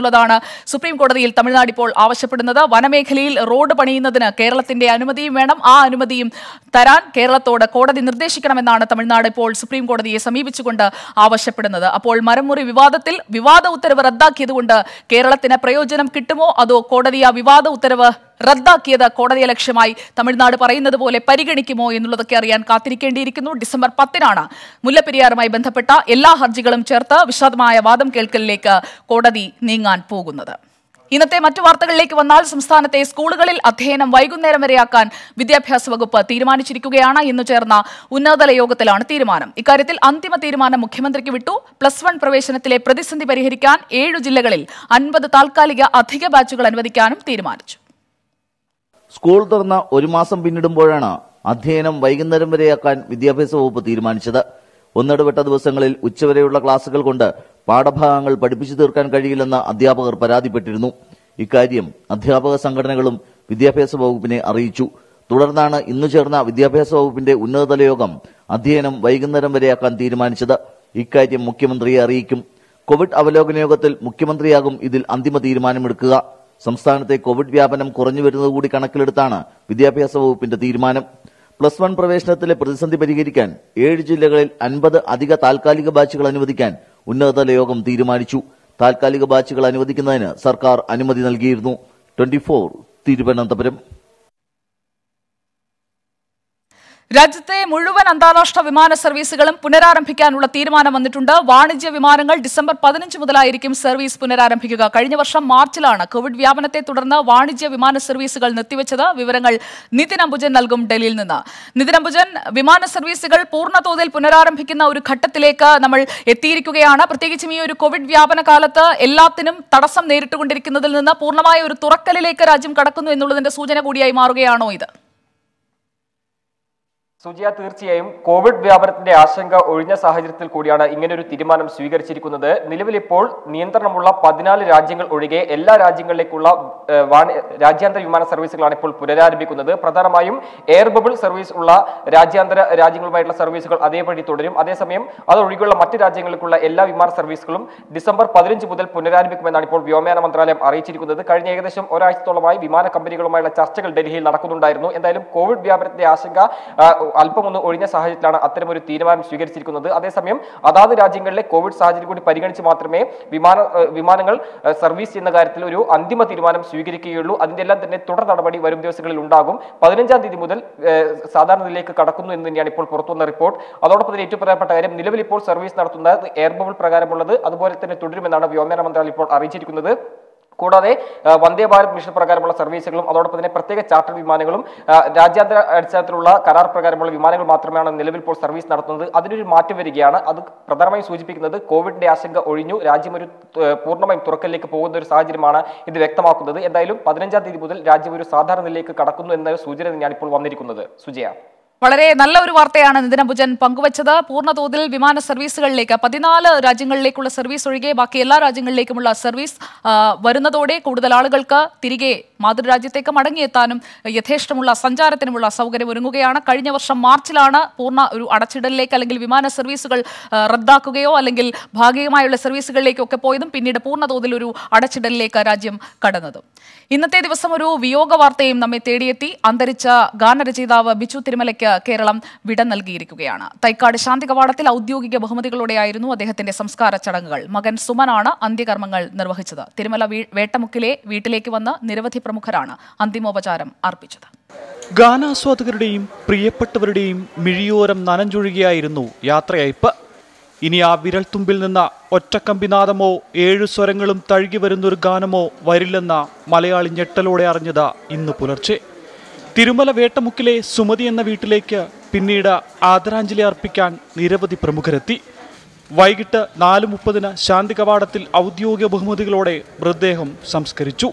എന്നുള്ളതാണ് സുപ്രീം കോടതിയിൽ തമിഴ്നാട് ഇപ്പോൾ ആവശ്യപ്പെടുന്നത് വനമേഖലയിൽ റോഡ് പണിയുന്നതിന് കേരളത്തിന്റെ അനുമതിയും വേണം ആ അനുമതിയും തരാൻ കേരളത്തോട് കോടതി നിർദ്ദേശിക്കണമെന്നാണ് തമിഴ്നാട് ഇപ്പോൾ സുപ്രീം കോടതിയെ സമീപിച്ചുകൊണ്ട് ആവശ്യപ്പെടുന്നത് അപ്പോൾ മരമുറി വിവാദത്തിൽ വിവാദ ഉത്തരവ് റദ്ദാക്കിയതുകൊണ്ട് കേരളത്തിന് പ്രയോജനം കിട്ടുമോ അതോ കോടതി ആ വിവാദ ഉത്തരവ് റദ്ദാക്കിയത് കോടതിയെ ലക്ഷ്യമായി തമിഴ്നാട് പറയുന്നത് പോലെ പരിഗണിക്കുമോ എന്നുള്ളതൊക്കെ അറിയാൻ കാത്തിരിക്കേണ്ടിയിരിക്കുന്നു ഡിസംബർ പത്തിനാണ് മുല്ലപ്പെരിയാറുമായി ബന്ധപ്പെട്ട എല്ലാ ഹർജികളും ചേർത്ത് വിശദമായ വാദം കേൾക്കലിലേക്ക് കോടതി നീങ്ങാൻ പോകുന്നത് ഇന്നത്തെ മറ്റു വാർത്തകളിലേക്ക് വന്നാൽ സംസ്ഥാനത്തെ സ്കൂളുകളിൽ അധ്യയനം വൈകുന്നേരം വരെയാക്കാൻ വിദ്യാഭ്യാസ വകുപ്പ് തീരുമാനിച്ചിരിക്കുകയാണ് ഇന്ന് ചേർന്ന ഉന്നതതല യോഗത്തിലാണ് തീരുമാനം ഇക്കാര്യത്തിൽ അന്തിമ തീരുമാനം മുഖ്യമന്ത്രിക്ക് വിട്ടു പ്ലസ് വൺ പ്രവേശനത്തിലെ പ്രതിസന്ധി പരിഹരിക്കാൻ ഏഴു ജില്ലകളിൽ അൻപത് താൽക്കാലിക അധിക ബാച്ചുകൾ അനുവദിക്കാനും തീരുമാനിച്ചു സ്കൂൾ തുറന്ന ഒരു മാസം പിന്നിടുമ്പോഴാണ് അധ്യയനം വൈകുന്നേരം വരെയാക്കാൻ വിദ്യാഭ്യാസ വകുപ്പ് തീരുമാനിച്ചത് ഒന്നിടവിട്ട ദിവസങ്ങളിൽ ഉച്ചവരെയുള്ള ക്ലാസുകൾ കൊണ്ട് പാഠഭാഗങ്ങൾ പഠിപ്പിച്ചു തീർക്കാൻ കഴിയില്ലെന്ന് അധ്യാപകർ പരാതിപ്പെട്ടിരുന്നു ഇക്കാര്യം അധ്യാപക സംഘടനകളും വിദ്യാഭ്യാസ വകുപ്പിനെ അറിയിച്ചു തുടർന്നാണ് ഇന്നു ചേർന്ന വിദ്യാഭ്യാസ വകുപ്പിന്റെ ഉന്നതതല യോഗം അധ്യയനം വൈകുന്നേരം വരെയാക്കാൻ തീരുമാനിച്ചത് ഇക്കാര്യം മുഖ്യമന്ത്രിയെ അറിയിക്കും കോവിഡ് അവലോകന യോഗത്തിൽ മുഖ്യമന്ത്രിയാകും ഇതിൽ അന്തിമ തീരുമാനമെടുക്കുക സംസ്ഥാനത്തെ കോവിഡ് വ്യാപനം കുറഞ്ഞു വരുന്നത് കൂടി കണക്കിലെടുത്താണ് വിദ്യാഭ്യാസ വകുപ്പിന്റെ തീരുമാനം പ്ലസ് വൺ പ്രവേശനത്തിലെ പ്രതിസന്ധി പരിഹരിക്കാൻ ഏഴ് ജില്ലകളിൽ അൻപത് അധിക താൽക്കാലിക ബാച്ചുകൾ അനുവദിക്കാൻ ഉന്നതതല യോഗം തീരുമാനിച്ചു താൽക്കാലിക ബാച്ചുകൾ അനുവദിക്കുന്നതിന് സർക്കാർ അനുമതി നൽകിയിരുന്നു ട്വന്റി തിരുവനന്തപുരം രാജ്യത്തെ മുഴുവൻ അന്താരാഷ്ട്ര വിമാന സർവീസുകളും പുനരാരംഭിക്കാനുള്ള തീരുമാനം വന്നിട്ടുണ്ട് വാണിജ്യ വിമാനങ്ങൾ ഡിസംബർ പതിനഞ്ച് മുതലായിരിക്കും സർവീസ് പുനരാരംഭിക്കുക കഴിഞ്ഞ വർഷം മാർച്ചിലാണ് കോവിഡ് വ്യാപനത്തെ തുടർന്ന് വാണിജ്യ വിമാന സർവീസുകൾ നിർത്തിവെച്ചത് വിവരങ്ങൾ നിതിൻ അംബുജൻ നൽകും ഡൽഹിയിൽ നിന്ന് നിതിൻ അംബുജൻ വിമാന സർവീസുകൾ പൂർണ്ണതോതിൽ പുനരാരംഭിക്കുന്ന ഒരു ഘട്ടത്തിലേക്ക് നമ്മൾ എത്തിയിരിക്കുകയാണ് പ്രത്യേകിച്ചും ഈ ഒരു കോവിഡ് വ്യാപന കാലത്ത് എല്ലാത്തിനും തടസ്സം നേരിട്ടുകൊണ്ടിരിക്കുന്നതിൽ നിന്ന് പൂർണ്ണമായ ഒരു തുറക്കലിലേക്ക് രാജ്യം കടക്കുന്നു എന്നുള്ളതിന്റെ സൂചന കൂടിയായി മാറുകയാണോ ഇത് സുജിയ തീർച്ചയായും കോവിഡ് വ്യാപനത്തിന്റെ ആശങ്ക ഒഴിഞ്ഞ സാഹചര്യത്തിൽ കൂടിയാണ് ഇങ്ങനൊരു തീരുമാനം സ്വീകരിച്ചിരിക്കുന്നത് നിലവിൽ ഇപ്പോൾ നിയന്ത്രണമുള്ള പതിനാല് രാജ്യങ്ങൾ ഒഴികെ എല്ലാ രാജ്യങ്ങളിലേക്കുള്ള ഏഹ്, വാണി- രാജ്യാന്തര വിമാന സർവീസുകളാണ് ഇപ്പോൾ പുനരാരംഭിക്കുന്നത് പ്രധാനമായും എയർ ബബിൾ സർവീസ് ഉള്ള രാജ്യാന്തര രാജ്യങ്ങളുമായിട്ടുള്ള സർവീസുകൾ അതേപടി തുടരും അതേസമയം അതൊഴികെയുള്ള മറ്റ് രാജ്യങ്ങളിലേക്കുള്ള എല്ലാ വിമാന സർവീസുകളും ഡിസംബർ പതിനഞ്ച് മുതൽ പുനരാരംഭിക്കുമെന്നാണ് ഇപ്പോൾ വ്യോമയാന മന്ത്രാലയം അറിയിച്ചിരിക്കുന്നത് കഴിഞ്ഞ ഏകദേശം ഒരാഴ്ചത്തോളമായി വിമാന കമ്പനികളുമായുള്ള ചർച്ചകൾ ഡൽഹിയിൽ നടക്കുന്നുണ്ടായിരുന്നു എന്തായാലും കോവിഡ് വ്യാപനത്തിന്റെ ആശങ്ക ആ, അല്പം ഒന്ന് ഒഴിഞ്ഞ സാഹചര്യത്തിലാണ് അത്തരമൊരു തീരുമാനം സ്വീകരിച്ചിരിക്കുന്നത് അതേസമയം അതാത് രാജ്യങ്ങളിലെ കോവിഡ് സാഹചര്യം കൂടി പരിഗണിച്ച് മാത്രമേ വിമാന ഏ, വിമാനങ്ങൾ ഏ, സർവീസ് ചെയ്യുന്ന കാര്യത്തിൽ ഒരു അന്തിമ തീരുമാനം സ്വീകരിക്കുകയുള്ളൂ അതിന്റെ എല്ലാം തന്നെ തുടർ നടപടി വരും ദിവസങ്ങളിൽ ഉണ്ടാകും പതിനഞ്ചാം തീയതി മുതൽ ഏ, സാധാരണ നിലയിലേക്ക് കടക്കുന്നു എന്ന് തന്നെയാണ് ഇപ്പോൾ പുറത്തുവന്ന റിപ്പോർട്ട് അതോടൊപ്പം തന്നെ ഏറ്റവും പ്രധാനപ്പെട്ട കാര്യം നിലവിൽ ഇപ്പോൾ സർവീസ് നടത്തുന്ന എയർ ബബിൾ പ്രകാരമുള്ളത് അതുപോലെ തന്നെ തുടരുമെന്നാണ് വ്യോമയാന മന്ത്രാലയം ഇപ്പോൾ അറിയിച്ചിരിക്കുന്നത് കൂടാതെ ആ, വന്ദേ ഭാരത് മിഷൻ പ്രകാരമുള്ള സർവീസുകളും അതോടൊപ്പം തന്നെ പ്രത്യേക ചാർട്ടർ വിമാനങ്ങളും ആ, രാജ്യാന്തര അടിസ്ഥാനത്തിലുള്ള കരാർ പ്രകാരമുള്ള വിമാനങ്ങൾ മാത്രമാണ് നിലവിൽ ഇപ്പോൾ സർവീസ് നടത്തുന്നത് അതിനൊരു മാറ്റം വരികയാണ് അത് പ്രധാനമായും സൂചിപ്പിക്കുന്നത് കോവിഡിന്റെ ആശങ്ക ഒഴിഞ്ഞു രാജ്യം ഒരു ഏ, പൂർണ്ണമായും തുറക്കലിലേക്ക് പോകുന്ന ഒരു സാഹചര്യമാണ് ഇത് വ്യക്തമാക്കുന്നത് എന്തായാലും പതിനഞ്ചാം തീയതി മുതൽ രാജ്യം ഒരു സാധാരണ നിലയിലേക്ക് കടക്കുന്നു എന്ന സൂചന തന്നെയാണ് ഇപ്പോൾ വന്നിരിക്കുന്നത് സുജയ വളരെ നല്ല ഒരു വാർത്തയാണ് നിതിൻ അംബുജൻ പങ്കുവച്ചത് പൂർണ്ണതോതിൽ വിമാന സർവീസുകളിലേക്ക് പതിനാല് രാജ്യങ്ങളിലേക്കുള്ള സർവീസ് ഒഴികെ ബാക്കി എല്ലാ രാജ്യങ്ങളിലേക്കുമുള്ള സർവീസ് ആ, വരുന്നതോടെ കൂടുതൽ ആളുകൾക്ക് തിരികെ മാതൃരാജ്യത്തേക്ക് മടങ്ങിയെത്താനും യഥേഷ്ടമുള്ള സഞ്ചാരത്തിനുമുള്ള സൗകര്യം ഒരുങ്ങുകയാണ് കഴിഞ്ഞ വർഷം മാർച്ചിലാണ് പൂർണ്ണ ഒരു അടച്ചിടലിലേക്ക് അല്ലെങ്കിൽ വിമാന സർവീസുകൾ ആ, റദ്ദാക്കുകയോ അല്ലെങ്കിൽ ഭാഗികമായുള്ള സർവീസുകളിലേക്കോ ഒക്കെ പോയതും പിന്നീട് പൂർണ്ണതോതിൽ ഒരു അടച്ചിടലിലേക്ക് രാജ്യം കടന്നതും ഇന്നത്തെ ദിവസം ഒരു വിയോഗ വാർത്തയും നമ്മെ തേടിയെത്തി അന്തരിച്ച ഗാനരചയിതാവ് ബിച്ചു തിരുമലയ്ക്ക് കേരളം വിട നൽകിയിരിക്കുകയാണ് തൈക്കാട് ശാന്തി കവാടത്തിൽ ഔദ്യോഗിക ബഹുമതികളോടെയായിരുന്നു അദ്ദേഹത്തിന്റെ സംസ്കാര ചടങ്ങുകൾ മകൻ സുമനാണ് അന്ത്യകർമ്മങ്ങൾ നിർവഹിച്ചത് തിരുമല വീ- വേട്ടമുക്കിലെ വീട്ടിലേക്ക് വന്ന് നിരവധി പ്രമുഖരാണ് അന്തിമോപചാരം അർപ്പിച്ചത് ഗാനാസ്വാദകരുടെയും പ്രിയപ്പെട്ടവരുടെയും മിഴിയോരം നനഞ്ചൊഴുകിയായിരുന്നു യാത്രയയപ്പ് ഇനി ആ വിരൽത്തുമ്പിൽ നിന്ന് ഒറ്റക്കമ്പിനാദമോ ഏഴു സ്വരങ്ങളും തഴുകി വരുന്നൊരു ഗാനമോ വരില്ലെന്ന മലയാളി ഞെട്ടലോടെ അറിഞ്ഞത് ഇന്ന് പുലർച്ചെ തിരുമല വേട്ടമുക്കിലെ സുമതി എന്ന വീട്ടിലേക്ക് പിന്നീട് ആദരാഞ്ജലി അർപ്പിക്കാൻ നിരവധി പ്രമുഖരെത്തി വൈകിട്ട് നാല് മുപ്പതിന് ശാന്തി കവാടത്തിൽ ഔദ്യോഗിക ബഹുമതികളോടെ മൃതദേഹം സംസ്കരിച്ചു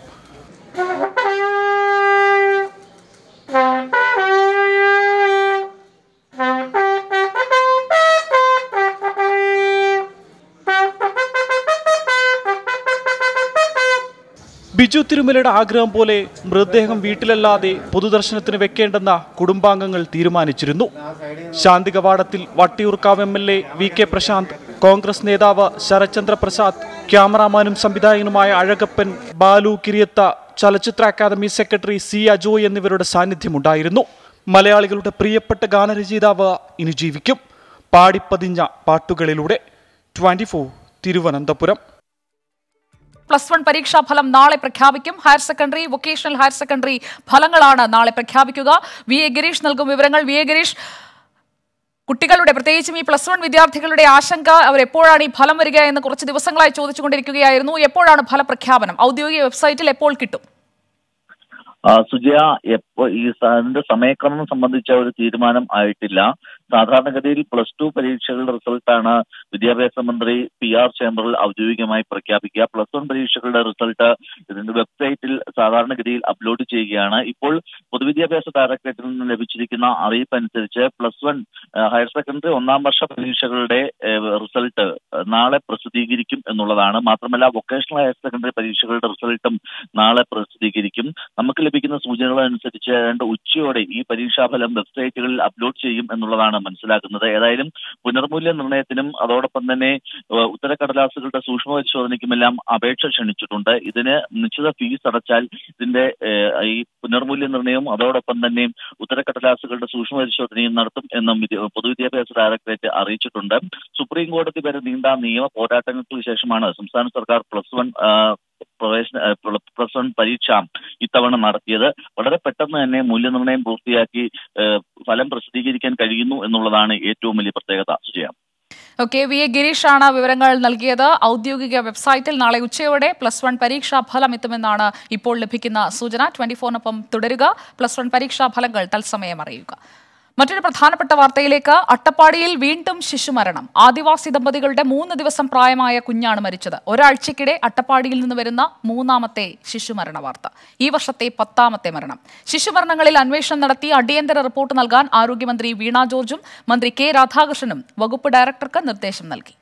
ബിജു തിരുമലയുടെ ആഗ്രഹം പോലെ മൃതദേഹം വീട്ടിലല്ലാതെ പൊതുദർശനത്തിന് വെക്കേണ്ടെന്ന കുടുംബാംഗങ്ങൾ തീരുമാനിച്ചിരുന്നു ശാന്തി കവാടത്തിൽ Vattiyoorkavu M L A V K Prashanth Congress നേതാവ് ശരത്ചന്ദ്ര പ്രസാദ് ക്യാമറാമാനും സംവിധായകനുമായ അഴകപ്പൻ ബാലു കിരിയത്ത ചലച്ചിത്ര അക്കാദമി സെക്രട്ടറി സി അജോയ് എന്നിവരുടെ സാന്നിധ്യമുണ്ടായിരുന്നു മലയാളികളുടെ പ്രിയപ്പെട്ട ഗാനരചയിതാവ് ഇനി ജീവിക്കും പാടിപ്പതിഞ്ഞ പാട്ടുകളിലൂടെ ട്വന്റി തിരുവനന്തപുരം പ്ലസ് വൺ പരീക്ഷാ ഫലം നാളെ പ്രഖ്യാപിക്കും higher secondary vocational higher secondary ഫലങ്ങളാണ് നാളെ പ്രഖ്യാപിക്കുക വി എ ഗിരീഷ് നൽകും വിവരങ്ങൾ വി എ ഗിരീഷ് കുട്ടികളുടെ പ്രത്യേകിച്ചും ഈ പ്ലസ് വൺ വിദ്യാർത്ഥികളുടെ ആശങ്ക അവർ എപ്പോഴാണ് ഈ ഫലം വരിക എന്ന് കുറച്ച് ദിവസങ്ങളായി ചോദിച്ചുകൊണ്ടിരിക്കുകയായിരുന്നു എപ്പോഴാണ് ഫലപ്രഖ്യാപനം ഔദ്യോഗിക വെബ്സൈറ്റിൽ എപ്പോൾ കിട്ടും ആ, സുജയ എപ്പോ ഈ സ- അതിന്റെ സമയക്രമം സംബന്ധിച്ച ഒരു തീരുമാനം ആയിട്ടില്ല സാധാരണഗതിയിൽ പ്ലസ് ടു പരീക്ഷകളുടെ റിസൾട്ടാണ് വിദ്യാഭ്യാസ മന്ത്രി പി ആർ ചേംബറിൽ ഔദ്യോഗികമായി പ്രഖ്യാപിക്കുക പ്ലസ് വൺ പരീക്ഷകളുടെ റിസൾട്ട് ഇതിന്റെ വെബ്സൈറ്റിൽ സാധാരണഗതിയിൽ അപ്ലോഡ് ചെയ്യുകയാണ് ഇപ്പോൾ പൊതുവിദ്യാഭ്യാസ ഡയറക്ടറേറ്റിൽ നിന്ന് ലഭിച്ചിരിക്കുന്ന അറിയിപ്പ് അനുസരിച്ച് പ്ലസ് വൺ ഹയർ സെക്കൻഡറി ഒന്നാം വർഷ പരീക്ഷകളുടെ റിസൾട്ട് നാളെ പ്രസിദ്ധീകരിക്കും എന്നുള്ളതാണ് മാത്രമല്ല വൊക്കേഷണൽ ഹയർ സെക്കൻഡറി പരീക്ഷകളുടെ റിസൾട്ടും നാളെ പ്രസിദ്ധീകരിക്കും നമുക്ക് ലഭിക്കുന്ന സൂചനകൾ അനുസരിച്ച് ഏതാണ്ട് ഉച്ചയോടെ ഈ പരീക്ഷാഫലം വെബ്സൈറ്റുകളിൽ അപ്ലോഡ് ചെയ്യും എന്നുള്ളതാണ് മനസ്സിലാക്കുന്നത് ഏതായാലും പുനർമൂല്യ നിർണ്ണയത്തിനും അതോടൊപ്പം തന്നെ ഏഹ്, ഉത്തരക്കടലാസുകളുടെ സൂക്ഷ്മ പരിശോധനയ്ക്കുമെല്ലാം അപേക്ഷ ക്ഷണിച്ചിട്ടുണ്ട് ഇതിന് നിശ്ചിത ഫീസ് അടച്ചാൽ ഇതിന്റെ ഏഹ്, ഈ പുനർമൂല്യ നിർണ്ണയവും അതോടൊപ്പം തന്നെ ഉത്തരക്കടലാസുകളുടെ സൂക്ഷ്മ പരിശോധനയും നടത്തും എന്നും വിദ്യ- പൊതുവിദ്യാഭ്യാസ ഡയറക്ടറേറ്റ് അറിയിച്ചിട്ടുണ്ട് സുപ്രീം കോടതി വരെ നീണ്ട നിയമ പോരാട്ടങ്ങൾക്ക് ശേഷമാണ് സംസ്ഥാന സർക്കാർ പ്ലസ് വൺ പ്രവേശന ഏഹ്, പ്ല- പ്ലസ് വൺ പരീക്ഷ ഇത്തവണ നടത്തിയത് വളരെ പെട്ടെന്ന് തന്നെ മൂല്യനിർണ്ണയം പൂർത്തിയാക്കി ഏഹ്, ഫലം പ്രസിദ്ധീകരിക്കാൻ കഴിയുന്നു എന്നുള്ളതാണ് ഏറ്റവും വലിയ പ്രത്യേകത സുജയ ഓക്കെ വി എ ഗിരീഷാണ് വിവരങ്ങൾ നൽകിയത് ഔദ്യോഗിക വെബ്സൈറ്റിൽ നാളെ ഉച്ചയോടെ പ്ലസ് വൺ പരീക്ഷാ ഫലം എത്തുമെന്നാണ് ഇപ്പോൾ ലഭിക്കുന്ന സൂചന ട്വന്റി ഫോറിനൊപ്പം തുടരുക പ്ലസ് വൺ പരീക്ഷാ ഫലങ്ങൾ തത്സമയം അറിയുക മറ്റൊരു പ്രധാനപ്പെട്ട വാർത്തയിലേക്ക് അട്ടപ്പാടിയിൽ വീണ്ടും ശിശുമരണം ആദിവാസി ദമ്പതികളുടെ മൂന്ന് ദിവസം പ്രായമായ കുഞ്ഞാണ് മരിച്ചത് ഒരാഴ്ചക്കിടെ അട്ടപ്പാടിയിൽ നിന്ന് വരുന്ന മൂന്നാമത്തെ ശിശുമരണ വാർത്ത ഈ വർഷത്തെ പത്താമത്തെ മരണം ശിശുമരണങ്ങളിൽ അന്വേഷണം നടത്തി അടിയന്തര റിപ്പോർട്ട് നൽകാൻ ആരോഗ്യമന്ത്രി വീണ ജോർജും മന്ത്രി കെ രാധാകൃഷ്ണനും വകുപ്പ് ഡയറക്ടർക്ക് നിർദ്ദേശം നൽകി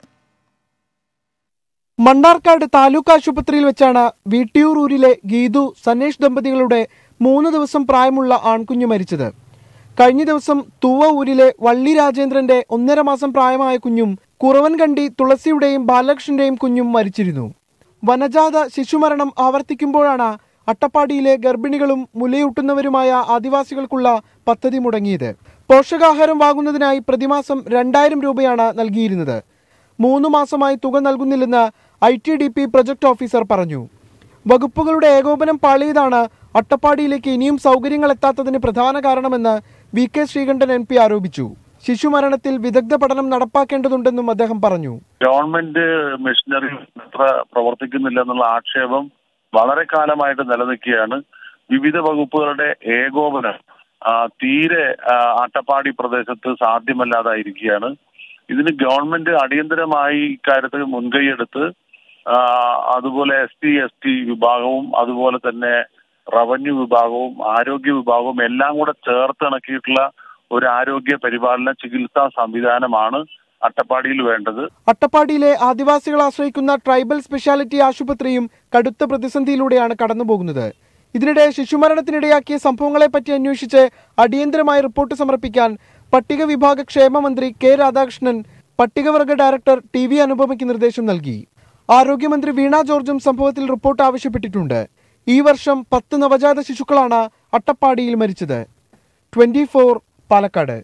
മണ്ണാർക്കാട് താലൂക്ക് ആശുപത്രിയിൽ വെച്ചാണ് വീട്ടിയൂർ ഊരിലെ ഗീതു സനേഷ് ദമ്പതികളുടെ മൂന്ന് ദിവസം പ്രായമുള്ള ആൺകുഞ്ഞ് മരിച്ചത് കഴിഞ്ഞ ദിവസം തൂവ ഊരിലെ വള്ളി രാജേന്ദ്രന്റെ ഒന്നര മാസം പ്രായമായ കുഞ്ഞും കുറവൻകണ്ടി തുളസിയുടെയും ബാലകൃഷ്ണന്റെയും കുഞ്ഞും മരിച്ചിരുന്നു വനജാത ശിശുമരണം ആവർത്തിക്കുമ്പോഴാണ് അട്ടപ്പാടിയിലെ ഗർഭിണികളും മുലയൂട്ടുന്നവരുമായ ആദിവാസികൾക്കുള്ള പദ്ധതി മുടങ്ങിയത് പോഷകാഹാരം വാങ്ങുന്നതിനായി പ്രതിമാസം രണ്ടായിരം രൂപയാണ് നൽകിയിരുന്നത് മൂന്ന് മാസമായി തുക നൽകുന്നില്ലെന്ന് I T D P project officer പറഞ്ഞു വകുപ്പുകളുടെ ഏകോപനം പാളിയതാണ് അട്ടപ്പാടിയിലേക്ക് ഇനിയും സൗകര്യങ്ങൾ എത്താത്തതിന് പ്രധാന കാരണമെന്ന് V K Sreekandan M P ആരോപിച്ചു ശിശുമരണത്തിൽ വിദഗ്ധ പഠനം നടപ്പാക്കേണ്ടതുണ്ടെന്നും അദ്ദേഹം പറഞ്ഞു ഗവൺമെന്റ് മെഷീനറി അത്ര പ്രവർത്തിക്കുന്നില്ല എന്നുള്ള ആക്ഷേപം വളരെ കാലമായിട്ട് നിലനിൽക്കുകയാണ് വിവിധ വകുപ്പുകളുടെ ഏകോപനം ആ, തീരെ ആ, അട്ടപ്പാടി പ്രദേശത്ത് സാധ്യമല്ലാതായിരിക്കുകയാണ് ഇതിന് ഗവൺമെന്റ് അടിയന്തരമായി ഇക്കാര്യത്തിൽ മുൻകൈയെടുത്ത് ആ, അതുപോലെ എസ് ടി എസ് ടി വിഭാഗവും അതുപോലെ തന്നെ റവന്യൂ വിഭാഗവും ആരോഗ്യ വിഭാഗവും എല്ലാം കൂടെ ചേർത്തിണക്കിയിട്ടുള്ള ഒരു ആരോഗ്യ പരിപാലന ചികിത്സാ സംവിധാനമാണ് അട്ടപ്പാടിയിൽ വേണ്ടത് അട്ടപ്പാടിയിലെ ആദിവാസികൾ ആശ്രയിക്കുന്ന ട്രൈബൽ സ്പെഷ്യാലിറ്റി ആശുപത്രിയും കടുത്ത പ്രതിസന്ധിയിലൂടെയാണ് കടന്നുപോകുന്നത് ഇതിനിടെ ശിശുമരണത്തിനിടയാക്കിയ സംഭവങ്ങളെപ്പറ്റി അന്വേഷിച്ച് അടിയന്തരമായി റിപ്പോർട്ട് സമർപ്പിക്കാൻ പട്ടിക വിഭാഗ ക്ഷേമ മന്ത്രി കെ രാധാകൃഷ്ണൻ പട്ടികവർഗ ഡയറക്ടർ ടി വി അനുപമയ്ക്ക് നിർദ്ദേശം നൽകി ആരോഗ്യമന്ത്രി വീണ ജോർജും സംഭവത്തിൽ റിപ്പോർട്ട് ആവശ്യപ്പെട്ടിട്ടുണ്ട് ഈ വർഷം പത്ത് നവജാത ശിശുക്കളാണ് അട്ടപ്പാടിയിൽ മരിച്ചത് ട്വന്റി പാലക്കാട്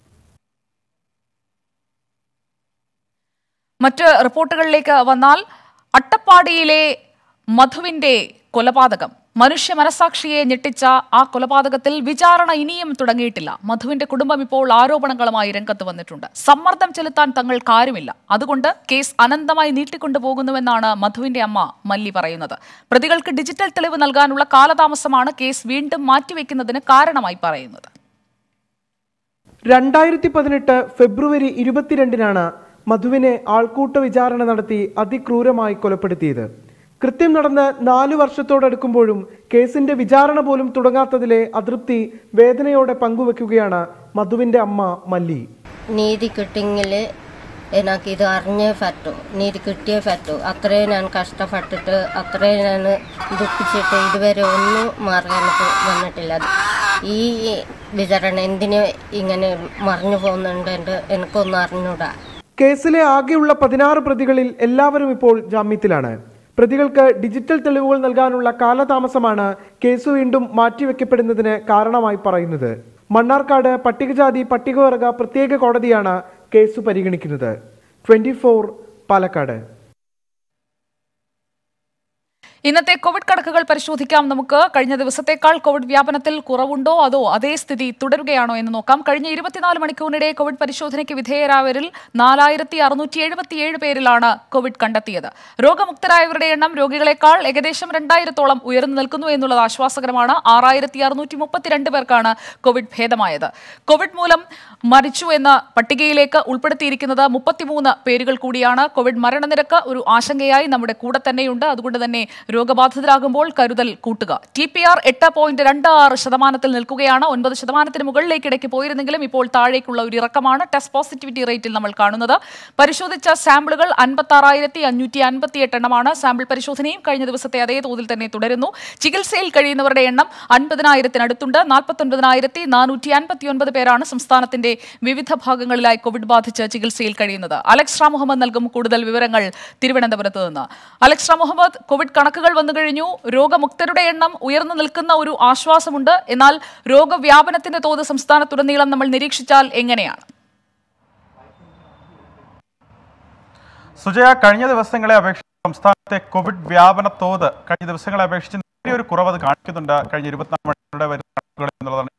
മറ്റ് റിപ്പോർട്ടുകളിലേക്ക് വന്നാൽ അട്ടപ്പാടിയിലെ മധുവിന്റെ കൊലപാതകം മനുഷ്യ മനസാക്ഷിയെ ഞെട്ടിച്ച ആ കൊലപാതകത്തിൽ വിചാരണ ഇനിയും തുടങ്ങിയിട്ടില്ല മധുവിന്റെ കുടുംബം ഇപ്പോൾ ആരോപണങ്ങളുമായി രംഗത്ത് വന്നിട്ടുണ്ട് സമ്മർദ്ദം ചെലുത്താൻ തങ്ങൾക്കാരുമില്ല അതുകൊണ്ട് കേസ് അനന്തമായി നീട്ടിക്കൊണ്ടുപോകുന്നുവെന്നാണ് മധുവിന്റെ അമ്മ മല്ലി പറയുന്നത് പ്രതികൾക്ക് ഡിജിറ്റൽ തെളിവ് നൽകാനുള്ള കാലതാമസമാണ് കേസ് വീണ്ടും മാറ്റിവെക്കുന്നതിന് കാരണമായി പറയുന്നത് രണ്ടായിരത്തി പതിനെട്ട് ഫെബ്രുവരി ഇരുപത്തിരണ്ടിനാണ് മധുവിനെ ആൾക്കൂട്ട വിചാരണ നടത്തി അതിക്രൂരമായി കൊലപ്പെടുത്തിയത് കൃത്യം നടന്ന് നാലു വർഷത്തോടടുക്കുമ്പോഴും കേസിന്റെ വിചാരണ പോലും തുടങ്ങാത്തതിലെ അതൃപ്തി വേദനയോടെ പങ്കുവെക്കുകയാണ് മധുവിന്റെ അമ്മ മല്ലി നീതി കിട്ടിയെങ്കിൽ എനിക്കിത് അറിഞ്ഞേ പറ്റൂ നീതി കിട്ടിയേ പറ്റൂ അത്രയും ഞാൻ കഷ്ടപ്പെട്ടിട്ട് അത്രയും ഞാൻ ദുഃഖിച്ചിട്ട് ഇതുവരെ ഒന്നും മാർഗം എനിക്ക് വന്നിട്ടില്ല ഈ വിചാരണ എന്തിന് ഇങ്ങനെ മറിഞ്ഞു പോകുന്നുണ്ട് എൻ്റെ എനിക്കൊന്നും അറിഞ്ഞൂടാ കേസിലെ ആകെയുള്ള പതിനാറ് പ്രതികളിൽ എല്ലാവരും ഇപ്പോൾ ജാമ്യത്തിലാണ് പ്രതികൾക്ക് ഡിജിറ്റൽ തെളിവുകൾ നൽകാനുള്ള കാലതാമസമാണ് കേസ് വീണ്ടും മാറ്റിവെക്കപ്പെടുന്നതിന് കാരണമായി പറയുന്നത് മണ്ണാർക്കാട് പട്ടികജാതി പട്ടികവർഗ പ്രത്യേക കോടതിയാണ് കേസ് പരിഗണിക്കുന്നത് ട്വന്റി പാലക്കാട് ഇന്നത്തെ കോവിഡ് കണക്കുകൾ പരിശോധിക്കാം നമുക്ക് കഴിഞ്ഞ ദിവസത്തേക്കാൾ കോവിഡ് വ്യാപനത്തിൽ കുറവുണ്ടോ അതോ അതേ സ്ഥിതി തുടരുകയാണോ എന്ന് നോക്കാം കഴിഞ്ഞ ഇരുപത്തിനാല് മണിക്കൂറിനിടെ കോവിഡ് പരിശോധനയ്ക്ക് വിധേയരായവരിൽ നാലായിരത്തി അറുന്നൂറ്റി എഴുപത്തിയേഴ് പേരിലാണ് കോവിഡ് കണ്ടെത്തിയത് രോഗമുക്തരായവരുടെ എണ്ണം രോഗികളെക്കാൾ ഏകദേശം രണ്ടായിരത്തോളം ഉയർന്നു നിൽക്കുന്നു എന്നുള്ളത് ആശ്വാസകരമാണ് ആറായിരത്തി അറുന്നൂറ്റി മുപ്പത്തിരണ്ട് പേർക്കാണ് കോവിഡ് ഭേദമായത് കോവിഡ് മൂലം മരിച്ചു എന്ന പട്ടികയിലേക്ക് ഉൾപ്പെടുത്തിയിരിക്കുന്നത് മുപ്പത്തിമൂന്ന് പേരുകൾ കൂടിയാണ് കോവിഡ് മരണനിരക്ക് ഒരു ആശങ്കയായി നമ്മുടെ കൂടെ തന്നെയുണ്ട് അതുകൊണ്ട് തന്നെ രോഗബാധിതരാകുമ്പോൾ കരുതൽ കൂട്ടുക ടി പി ആർ എട്ട് പോയിന്റ് രണ്ട് ആറ് ശതമാനത്തിൽ നിൽക്കുകയാണ് ഒൻപത് ശതമാനത്തിന് മുകളിലേക്ക് ഇടയ്ക്ക് പോയിരുന്നെങ്കിലും ഇപ്പോൾ താഴേക്കുള്ള ഒരു ഇറക്കമാണ് ടെസ്റ്റ് പോസിറ്റിവിറ്റി റേറ്റിൽ നമ്മൾ കാണുന്നത് പരിശോധിച്ച സാമ്പിളുകൾ അൻപത്തി ആറായിരത്തി അഞ്ഞൂറ്റി അൻപത്തിയെട്ട് എണ്ണമാണ് സാമ്പിൾ പരിശോധനയും കഴിഞ്ഞ ദിവസത്തെ അതേ തോതിൽ തന്നെ തുടരുന്നു ചികിത്സയിൽ കഴിയുന്നവരുടെ എണ്ണം അൻപതിനായിരത്തിനടുത്തുണ്ട് നാൽപ്പത്തൊൻപതിനായിരത്തി നാനൂറ്റി അൻപത്തിയൊൻപത് പേരാണ് സംസ്ഥാനത്തിന്റെ വിവിധ ഭാഗങ്ങളിലായി കോവിഡ് ബാധിച്ച് ചികിത്സയിൽ കഴിയുന്നത് അലക്സ് റാം മുഹമ്മദ് നൽകും കൂടുതൽ വിവരങ്ങൾ തിരുവനന്തപുരത്ത് നിന്ന് അലക്സ് റാം മുഹമ്മദ് കോവിഡ് കണക്കുകൾ വന്നു കഴിഞ്ഞു രോഗമുക്തരുടെ എണ്ണം ഉയർന്നു നിൽക്കുന്ന ഒരു ആശ്വാസമുണ്ട് എന്നാൽ രോഗവ്യാപനത്തിന്റെ തോത് സംസ്ഥാനത്തുടനീളം നമ്മൾ നിരീക്ഷിച്ചാൽ എങ്ങനെയാണ് സുജയ കഴിഞ്ഞ ദിവസങ്ങളെ അപേക്ഷിച്ച് സംസ്ഥാനത്തെ കോവിഡ് വ്യാപന തോത് കഴിഞ്ഞ ദിവസങ്ങളെ അപേക്ഷിച്ച് ചെറിയൊരു കുറവ് അത് കാണിക്കുന്നുണ്ട് കഴിഞ്ഞ ഇരുപത്തിനാല് മണിക്കൂറുടെ വരുന്ന കണക്കുകൾ എന്നുള്ളതാണ്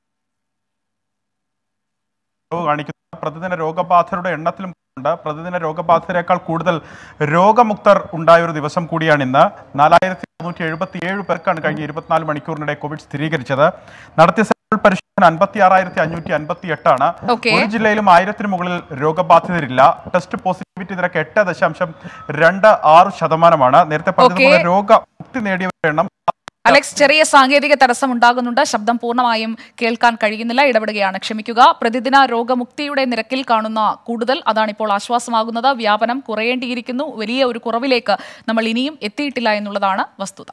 കുറവ് കാണിക്കുന്നത് പ്രതിദിന രോഗബാധിതരുടെ എണ്ണത്തിലും ഉണ്ട് പ്രതിദിന രോഗബാധിതരെക്കാൾ കൂടുതൽ രോഗമുക്തർ ഉണ്ടായ ഒരു ദിവസം കൂടിയാണ് ഇന്ന് നാലായിരത്തി അറുന്നൂറ്റി എഴുപത്തി ഏഴ് പേർക്കാണ് കഴിഞ്ഞ ഇരുപത്തിനാല് മണിക്കൂറിനിടെ കോവിഡ് സ്ഥിരീകരിച്ചത് നടത്തിയ സാമ്പിൾ പരിശോധന അൻപത്തി ആറായിരത്തി അഞ്ഞൂറ്റി അൻപത്തി എട്ടാണ് Okay. ഒരു ജില്ലയിലും ആയിരത്തിന് മുകളിൽ രോഗബാധിതരില്ല ടെസ്റ്റ് പോസിറ്റിവിറ്റി നിരക്ക് എട്ട് ദശാംശം രണ്ട് ആറ് ശതമാനമാണ് നേരത്തെ പറഞ്ഞതുപോലെ Okay. രോഗമുക്തി നേടിയവരുടെ എണ്ണം അലക്സ് ചെറിയ സാങ്കേതിക തടസ്സം ഉണ്ടാകുന്നുണ്ട് ശബ്ദം പൂർണ്ണമായും കേൾക്കാൻ കഴിയുന്നില്ല ഇടപെടുകയാണ് ക്ഷമിക്കുക പ്രതിദിന രോഗമുക്തിയുടെ നിരക്കിൽ കാണുന്ന കൂടുതൽ അതാണ് ഇപ്പോൾ ആശ്വാസമാകുന്നത് വ്യാപനം കുറയേണ്ടിയിരിക്കുന്നു വലിയ ഒരു കുറവിലേക്ക് നമ്മൾ ഇനിയും എത്തിയിട്ടില്ല എന്നുള്ളതാണ് വസ്തുത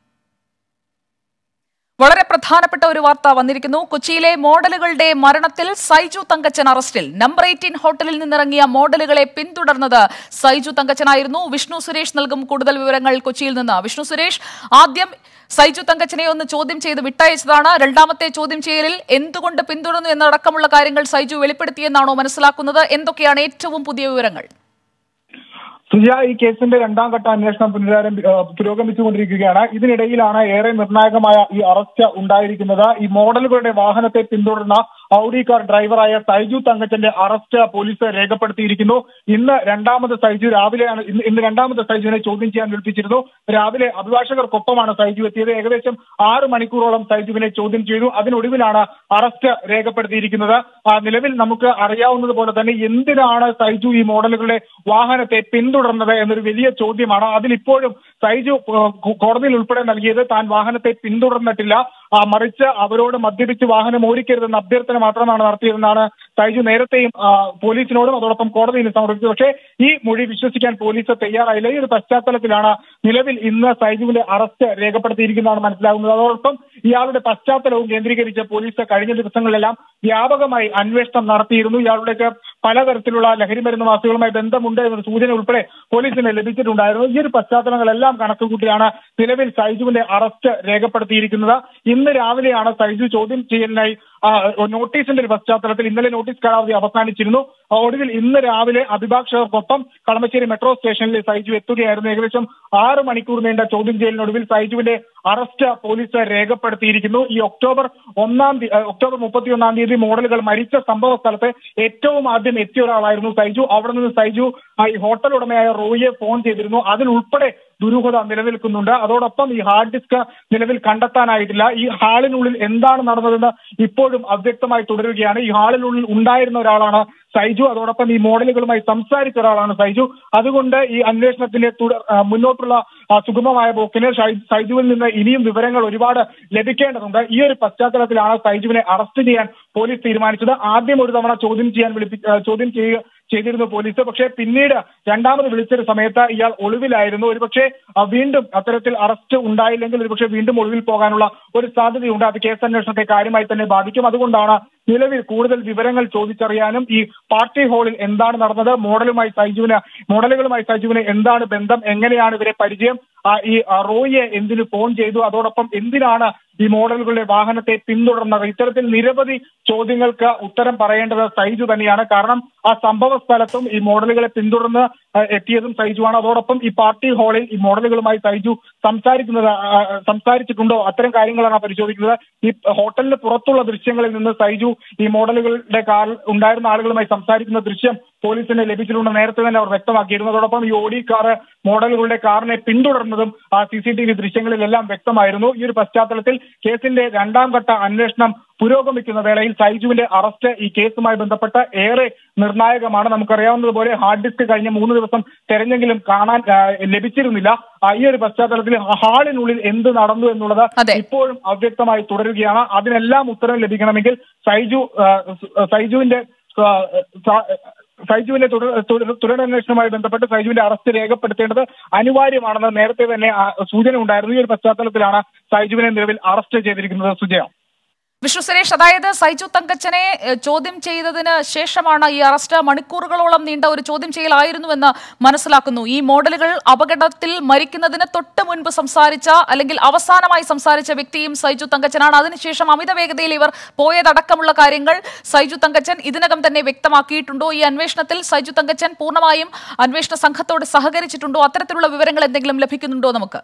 വളരെ പ്രധാനപ്പെട്ട ഒരു വാർത്ത വന്നിരിക്കുന്നു കൊച്ചിയിലെ മോഡലുകളുടെ മരണത്തിൽ സൈജു തങ്കച്ചൻ അറസ്റ്റിൽ നമ്പർ എയ്റ്റീൻ ഹോട്ടലിൽ നിന്നിറങ്ങിയ മോഡലുകളെ പിന്തുടർന്നത് സൈജു തങ്കച്ചനായിരുന്നു വിഷ്ണു സുരേഷ് നൽകും കൂടുതൽ വിവരങ്ങൾ കൊച്ചിയിൽ നിന്ന് വിഷ്ണു സുരേഷ് ആദ്യം സൈജു തങ്കച്ചനെ ഒന്ന് ചോദ്യം ചെയ്ത് വിട്ടയച്ചതാണ് രണ്ടാമത്തെ ചോദ്യം ചെയ്യലിൽ എന്തുകൊണ്ട് പിന്തുടർന്നു എന്നടക്കമുള്ള കാര്യങ്ങൾ സൈജു വെളിപ്പെടുത്തിയെന്നാണോ മനസ്സിലാക്കുന്നത് എന്തൊക്കെയാണ് ഏറ്റവും പുതിയ വിവരങ്ങൾ സുജയ ഈ കേസിന്റെ രണ്ടാം ഘട്ട അന്വേഷണം പുനരാരംഭി ആ, പുരോഗമിച്ചുകൊണ്ടിരിക്കുകയാണ് ഇതിനിടയിലാണ് ഏറെ നിർണായകമായ ഈ അറസ്റ്റ് ഉണ്ടായിരിക്കുന്നത് ഈ മോഡലുകളുടെ വാഹനത്തെ പിന്തുടർന്ന ഔഡി കാർ ഡ്രൈവറായ സൈജു തങ്കച്ചന്റെ അറസ്റ്റ് പോലീസ് രേഖപ്പെടുത്തിയിരിക്കുന്നു ഇന്ന് രണ്ടാമത് സൈജു രാവിലെയാണ് ഇന്ന് ഇന്ന് രണ്ടാമത് സൈജുവിനെ ചോദ്യം ചെയ്യാൻ വിളിപ്പിച്ചിരുന്നു രാവിലെ അഭിഭാഷകർക്കൊപ്പമാണ് സൈജു എത്തിയത് ഏകദേശം ആറ് മണിക്കൂറോളം സൈജുവിനെ ചോദ്യം ചെയ്തു അതിനൊടുവിലാണ് അറസ്റ്റ് രേഖപ്പെടുത്തിയിരിക്കുന്നത് ആ, നിലവിൽ നമുക്ക് അറിയാവുന്നത് പോലെ തന്നെ എന്തിനാണ് സൈജു ഈ മോഡലുകളുടെ വാഹനത്തെ പിന്തുടർന്നത് എന്നൊരു വലിയ ചോദ്യമാണ് അതിലിപ്പോഴും സൈജു ആ, കോ- കോടതിയിൽ ഉൾപ്പെടെ നൽകിയത് താൻ വാഹനത്തെ പിന്തുടർന്നിട്ടില്ല ആ, മറിച്ച് അവരോട് മദ്യപിച്ച് വാഹനം ഓടിക്കരുതെന്ന അഭ്യർത്ഥന മാത്രമാണ് നടത്തിയതെന്നാണ് സൈജു നേരത്തെയും ആ, പോലീസിനോടും അതോടൊപ്പം കോടതിയിലും സമർപ്പിച്ചത് പക്ഷേ ഈ മൊഴി വിശ്വസിക്കാൻ പോലീസ് തയ്യാറായില്ല ഈ ഒരു പശ്ചാത്തലത്തിലാണ് നിലവിൽ ഇന്ന് സൈജുവിന്റെ അറസ്റ്റ് രേഖപ്പെടുത്തിയിരിക്കുന്നതാണ് മനസ്സിലാകുന്നത് അതോടൊപ്പം ഇയാളുടെ പശ്ചാത്തലവും കേന്ദ്രീകരിച്ച് പോലീസ് കഴിഞ്ഞ ദിവസങ്ങളിലെല്ലാം വ്യാപകമായി അന്വേഷണം നടത്തിയിരുന്നു ഇയാളുടെയൊക്കെ പലതരത്തിലുള്ള ലഹരിമരുന്ന് വാസികളുമായി ബന്ധമുണ്ട് എന്നൊരു സൂചന ഉൾപ്പെടെ പോലീസിന് ലഭിച്ചിട്ടുണ്ടായിരുന്നു ഈ ഒരു പശ്ചാത്തലങ്ങളെല്ലാം കണക്കുകൂട്ടിയാണ് നിലവിൽ സൈജുവിന്റെ അറസ്റ്റ് രേഖപ്പെടുത്തിയിരിക്കുന്നത് ഇന്ന് രാവിലെയാണ് സൈജു ചോദ്യം ചെയ്യലിനായി ആ, നോട്ടീസിന്റെ ഒരു പശ്ചാത്തലത്തിൽ ഇന്നലെ നോട്ടീസ് കാലാവധി അവസാനിച്ചിരുന്നു ആ, ഒടുവിൽ ഇന്ന് രാവിലെ അഭിഭാഷകർക്കൊപ്പം കളമശ്ശേരി മെട്രോ സ്റ്റേഷനിൽ സൈജു എത്തുകയായിരുന്നു ഏകദേശം ആറ് മണിക്കൂർ നീണ്ട ചോദ്യം ചെയ്യലിനൊടുവിൽ സൈജുവിന്റെ അറസ്റ്റ് പോലീസ് രേഖപ്പെടുത്തിയിരിക്കുന്നു ഈ ഒക്ടോബർ ഒന്നാം തീയതി ഒക്ടോബർ മുപ്പത്തിയൊന്നാം തീയതി മോഡലുകൾ മരിച്ച സംഭവ സ്ഥലത്ത് ഏറ്റവും ആദ്യം എത്തിയ ഒരാളായിരുന്നു സൈജു അവിടെ നിന്ന് സൈജു ആ, ഈ ഹോട്ടൽ ഉടമയായ റോയിയെ ഫോൺ ചെയ്തിരുന്നു അതിലുൾപ്പെടെ ദുരൂഹത നിലനിൽക്കുന്നുണ്ട് അതോടൊപ്പം ഈ ഹാർഡ് ഡിസ്ക് നിലവിൽ കണ്ടെത്താനായിട്ടില്ല ഈ ഹാളിനുള്ളിൽ എന്താണ് നടന്നതെന്ന് ഇപ്പോഴും അവ്യക്തമായി തുടരുകയാണ് ഈ ഹാളിനുള്ളിൽ ഉണ്ടായിരുന്ന ഒരാളാണ് സൈജു അതോടൊപ്പം ഈ മോഡലുകളുമായി സംസാരിച്ച ഒരാളാണ് സൈജു അതുകൊണ്ട് ഈ അന്വേഷണത്തിന്റെ തുടർ ആ, മുന്നോട്ടുള്ള ആ, സുഗമമായ പോക്കിന് ഷൈ- സൈജുവിൽ നിന്ന് ഇനിയും വിവരങ്ങൾ ഒരുപാട് ലഭിക്കേണ്ടതുണ്ട് ഈ ഒരു പശ്ചാത്തലത്തിലാണ് സൈജുവിനെ അറസ്റ്റ് ചെയ്യാൻ പോലീസ് തീരുമാനിച്ചത് ആദ്യം ഒരു തവണ ചോദ്യം ചെയ്യാൻ വിളിപ്പി ആ, ചോദ്യം ചെയ്യുക ചെയ്തിരുന്നു പോലീസ് പക്ഷേ പിന്നീട് രണ്ടാമത് വിളിച്ചൊരു സമയത്ത് ഇയാൾ ഒളിവിലായിരുന്നു ഒരുപക്ഷെ ആ, വീണ്ടും അത്തരത്തിൽ അറസ്റ്റ് ഉണ്ടായില്ലെങ്കിൽ ഒരുപക്ഷെ വീണ്ടും ഒളിവിൽ പോകാനുള്ള ഒരു സാധ്യതയുണ്ട് അത് കേസ് അന്വേഷണത്തെ കാര്യമായി തന്നെ ബാധിക്കും അതുകൊണ്ടാണ് നിലവിൽ കൂടുതൽ വിവരങ്ങൾ ചോദിച്ചറിയാനും ഈ പാർട്ടി ഹാളിൽ എന്താണ് നടന്നത് മോഡലുമായി സൈജുവിന് മോഡലുകളുമായി സൈജുവിന് എന്താണ് ബന്ധം എങ്ങനെയാണ് ഇവരെ പരിചയം ആ, ഈ ആ, റോയിയെ എന്തിനു ഫോൺ ചെയ്തു അതോടൊപ്പം എന്തിനാണ് ഈ മോഡലുകളുടെ വാഹനത്തെ പിന്തുടർന്നത് ഇത്തരത്തിൽ നിരവധി ചോദ്യങ്ങൾക്ക് ഉത്തരം പറയേണ്ടത് സൈജു തന്നെയാണ് കാരണം ആ സംഭവ സ്ഥലത്തും ഈ മോഡലുകളെ പിന്തുടർന്ന് ആ, എത്തിയതും സൈജുവാണ് അതോടൊപ്പം ഈ പാർട്ടി ഹാളിൽ ഈ മോഡലുകളുമായി സൈജു സംസാരിക്കുന്നത് ആ, സംസാരിച്ചിട്ടുണ്ടോ അത്തരം കാര്യങ്ങളാണ് പരിശോധിക്കുന്നത് ഈ ഹോട്ടലിന് പുറത്തുള്ള ദൃശ്യങ്ങളിൽ നിന്ന് സൈജു ഈ മോഡലുകളുടെ കാർ ഉണ്ടായിരുന്ന ആളുകളുമായി സംസാരിക്കുന്ന ദൃശ്യം പോലീസിന് ലഭിച്ചിട്ടുണ്ട് നേരത്തെ തന്നെ അവർ വ്യക്തമാക്കിയിരുന്നു അതോടൊപ്പം ഈ ഓഡി കാർ മോഡലുകളുടെ കാറിനെ പിന്തുടർന്നതും ആ സി സി ടി വി ദൃശ്യങ്ങളിലെല്ലാം വ്യക്തമായിരുന്നു ഈ ഒരു പശ്ചാത്തലത്തിൽ കേസിന്റെ രണ്ടാം ഘട്ട അന്വേഷണം പുരോഗമിക്കുന്ന വേളയിൽ സൈജുവിന്റെ അറസ്റ്റ് ഈ കേസുമായി ബന്ധപ്പെട്ട് ഏറെ നിർണായകമാണ് നമുക്കറിയാവുന്നതുപോലെ ഹാർഡ് ഡിസ്ക് കഴിഞ്ഞ മൂന്ന് ദിവസം തെരഞ്ഞെങ്കിലും കാണാൻ ആ, ലഭിച്ചിരുന്നില്ല ആ, ഈ ഒരു പശ്ചാത്തലത്തിൽ ഹാളിനുള്ളിൽ എന്ത് നടന്നു എന്നുള്ളത് ഇപ്പോഴും അവ്യക്തമായി തുടരുകയാണ് അതിനെല്ലാം ഉത്തരം ലഭിക്കണമെങ്കിൽ സൈജു ആ, സൈജുവിന്റെ ആ, സ- സൈജുവിന്റെ തുടർ തുടർ- തുടരന്വേഷണവുമായി ബന്ധപ്പെട്ട് സൈജുവിന്റെ അറസ്റ്റ് രേഖപ്പെടുത്തേണ്ടത് അനിവാര്യമാണെന്ന് നേരത്തെ തന്നെ ആ, സൂചന ഉണ്ടായിരുന്നു ഈ ഒരു പശ്ചാത്തലത്തിലാണ് സൈജുവിനെ നിലവിൽ അറസ്റ്റ് ചെയ്തിരിക്കുന്നത് സുജയ വിഷ്ണു സുരേഷ് അതായത് സൈജു തങ്കച്ചനെ ഏഹ്, ചോദ്യം ചെയ്തതിന് ശേഷമാണ് ഈ അറസ്റ്റ് മണിക്കൂറുകളോളം നീണ്ട ഒരു ചോദ്യം ചെയ്യലായിരുന്നുവെന്ന് മനസ്സിലാക്കുന്നു ഈ മോഡലുകൾ അപകടത്തിൽ മരിക്കുന്നതിന് തൊട്ട് മുൻപ് സംസാരിച്ച അല്ലെങ്കിൽ അവസാനമായി സംസാരിച്ച വ്യക്തിയും സൈജു തങ്കച്ചനാണ് അതിനുശേഷം അമിത വേഗതയിൽ ഇവർ പോയതടക്കമുള്ള കാര്യങ്ങൾ സൈജു തങ്കച്ചൻ ഇതിനകം തന്നെ വ്യക്തമാക്കിയിട്ടുണ്ടോ ഈ അന്വേഷണത്തിൽ സൈജു തങ്കച്ചൻ പൂർണ്ണമായും അന്വേഷണ സംഘത്തോട് സഹകരിച്ചിട്ടുണ്ടോ അത്തരത്തിലുള്ള വിവരങ്ങൾ എന്തെങ്കിലും ലഭിക്കുന്നുണ്ടോ നമുക്ക്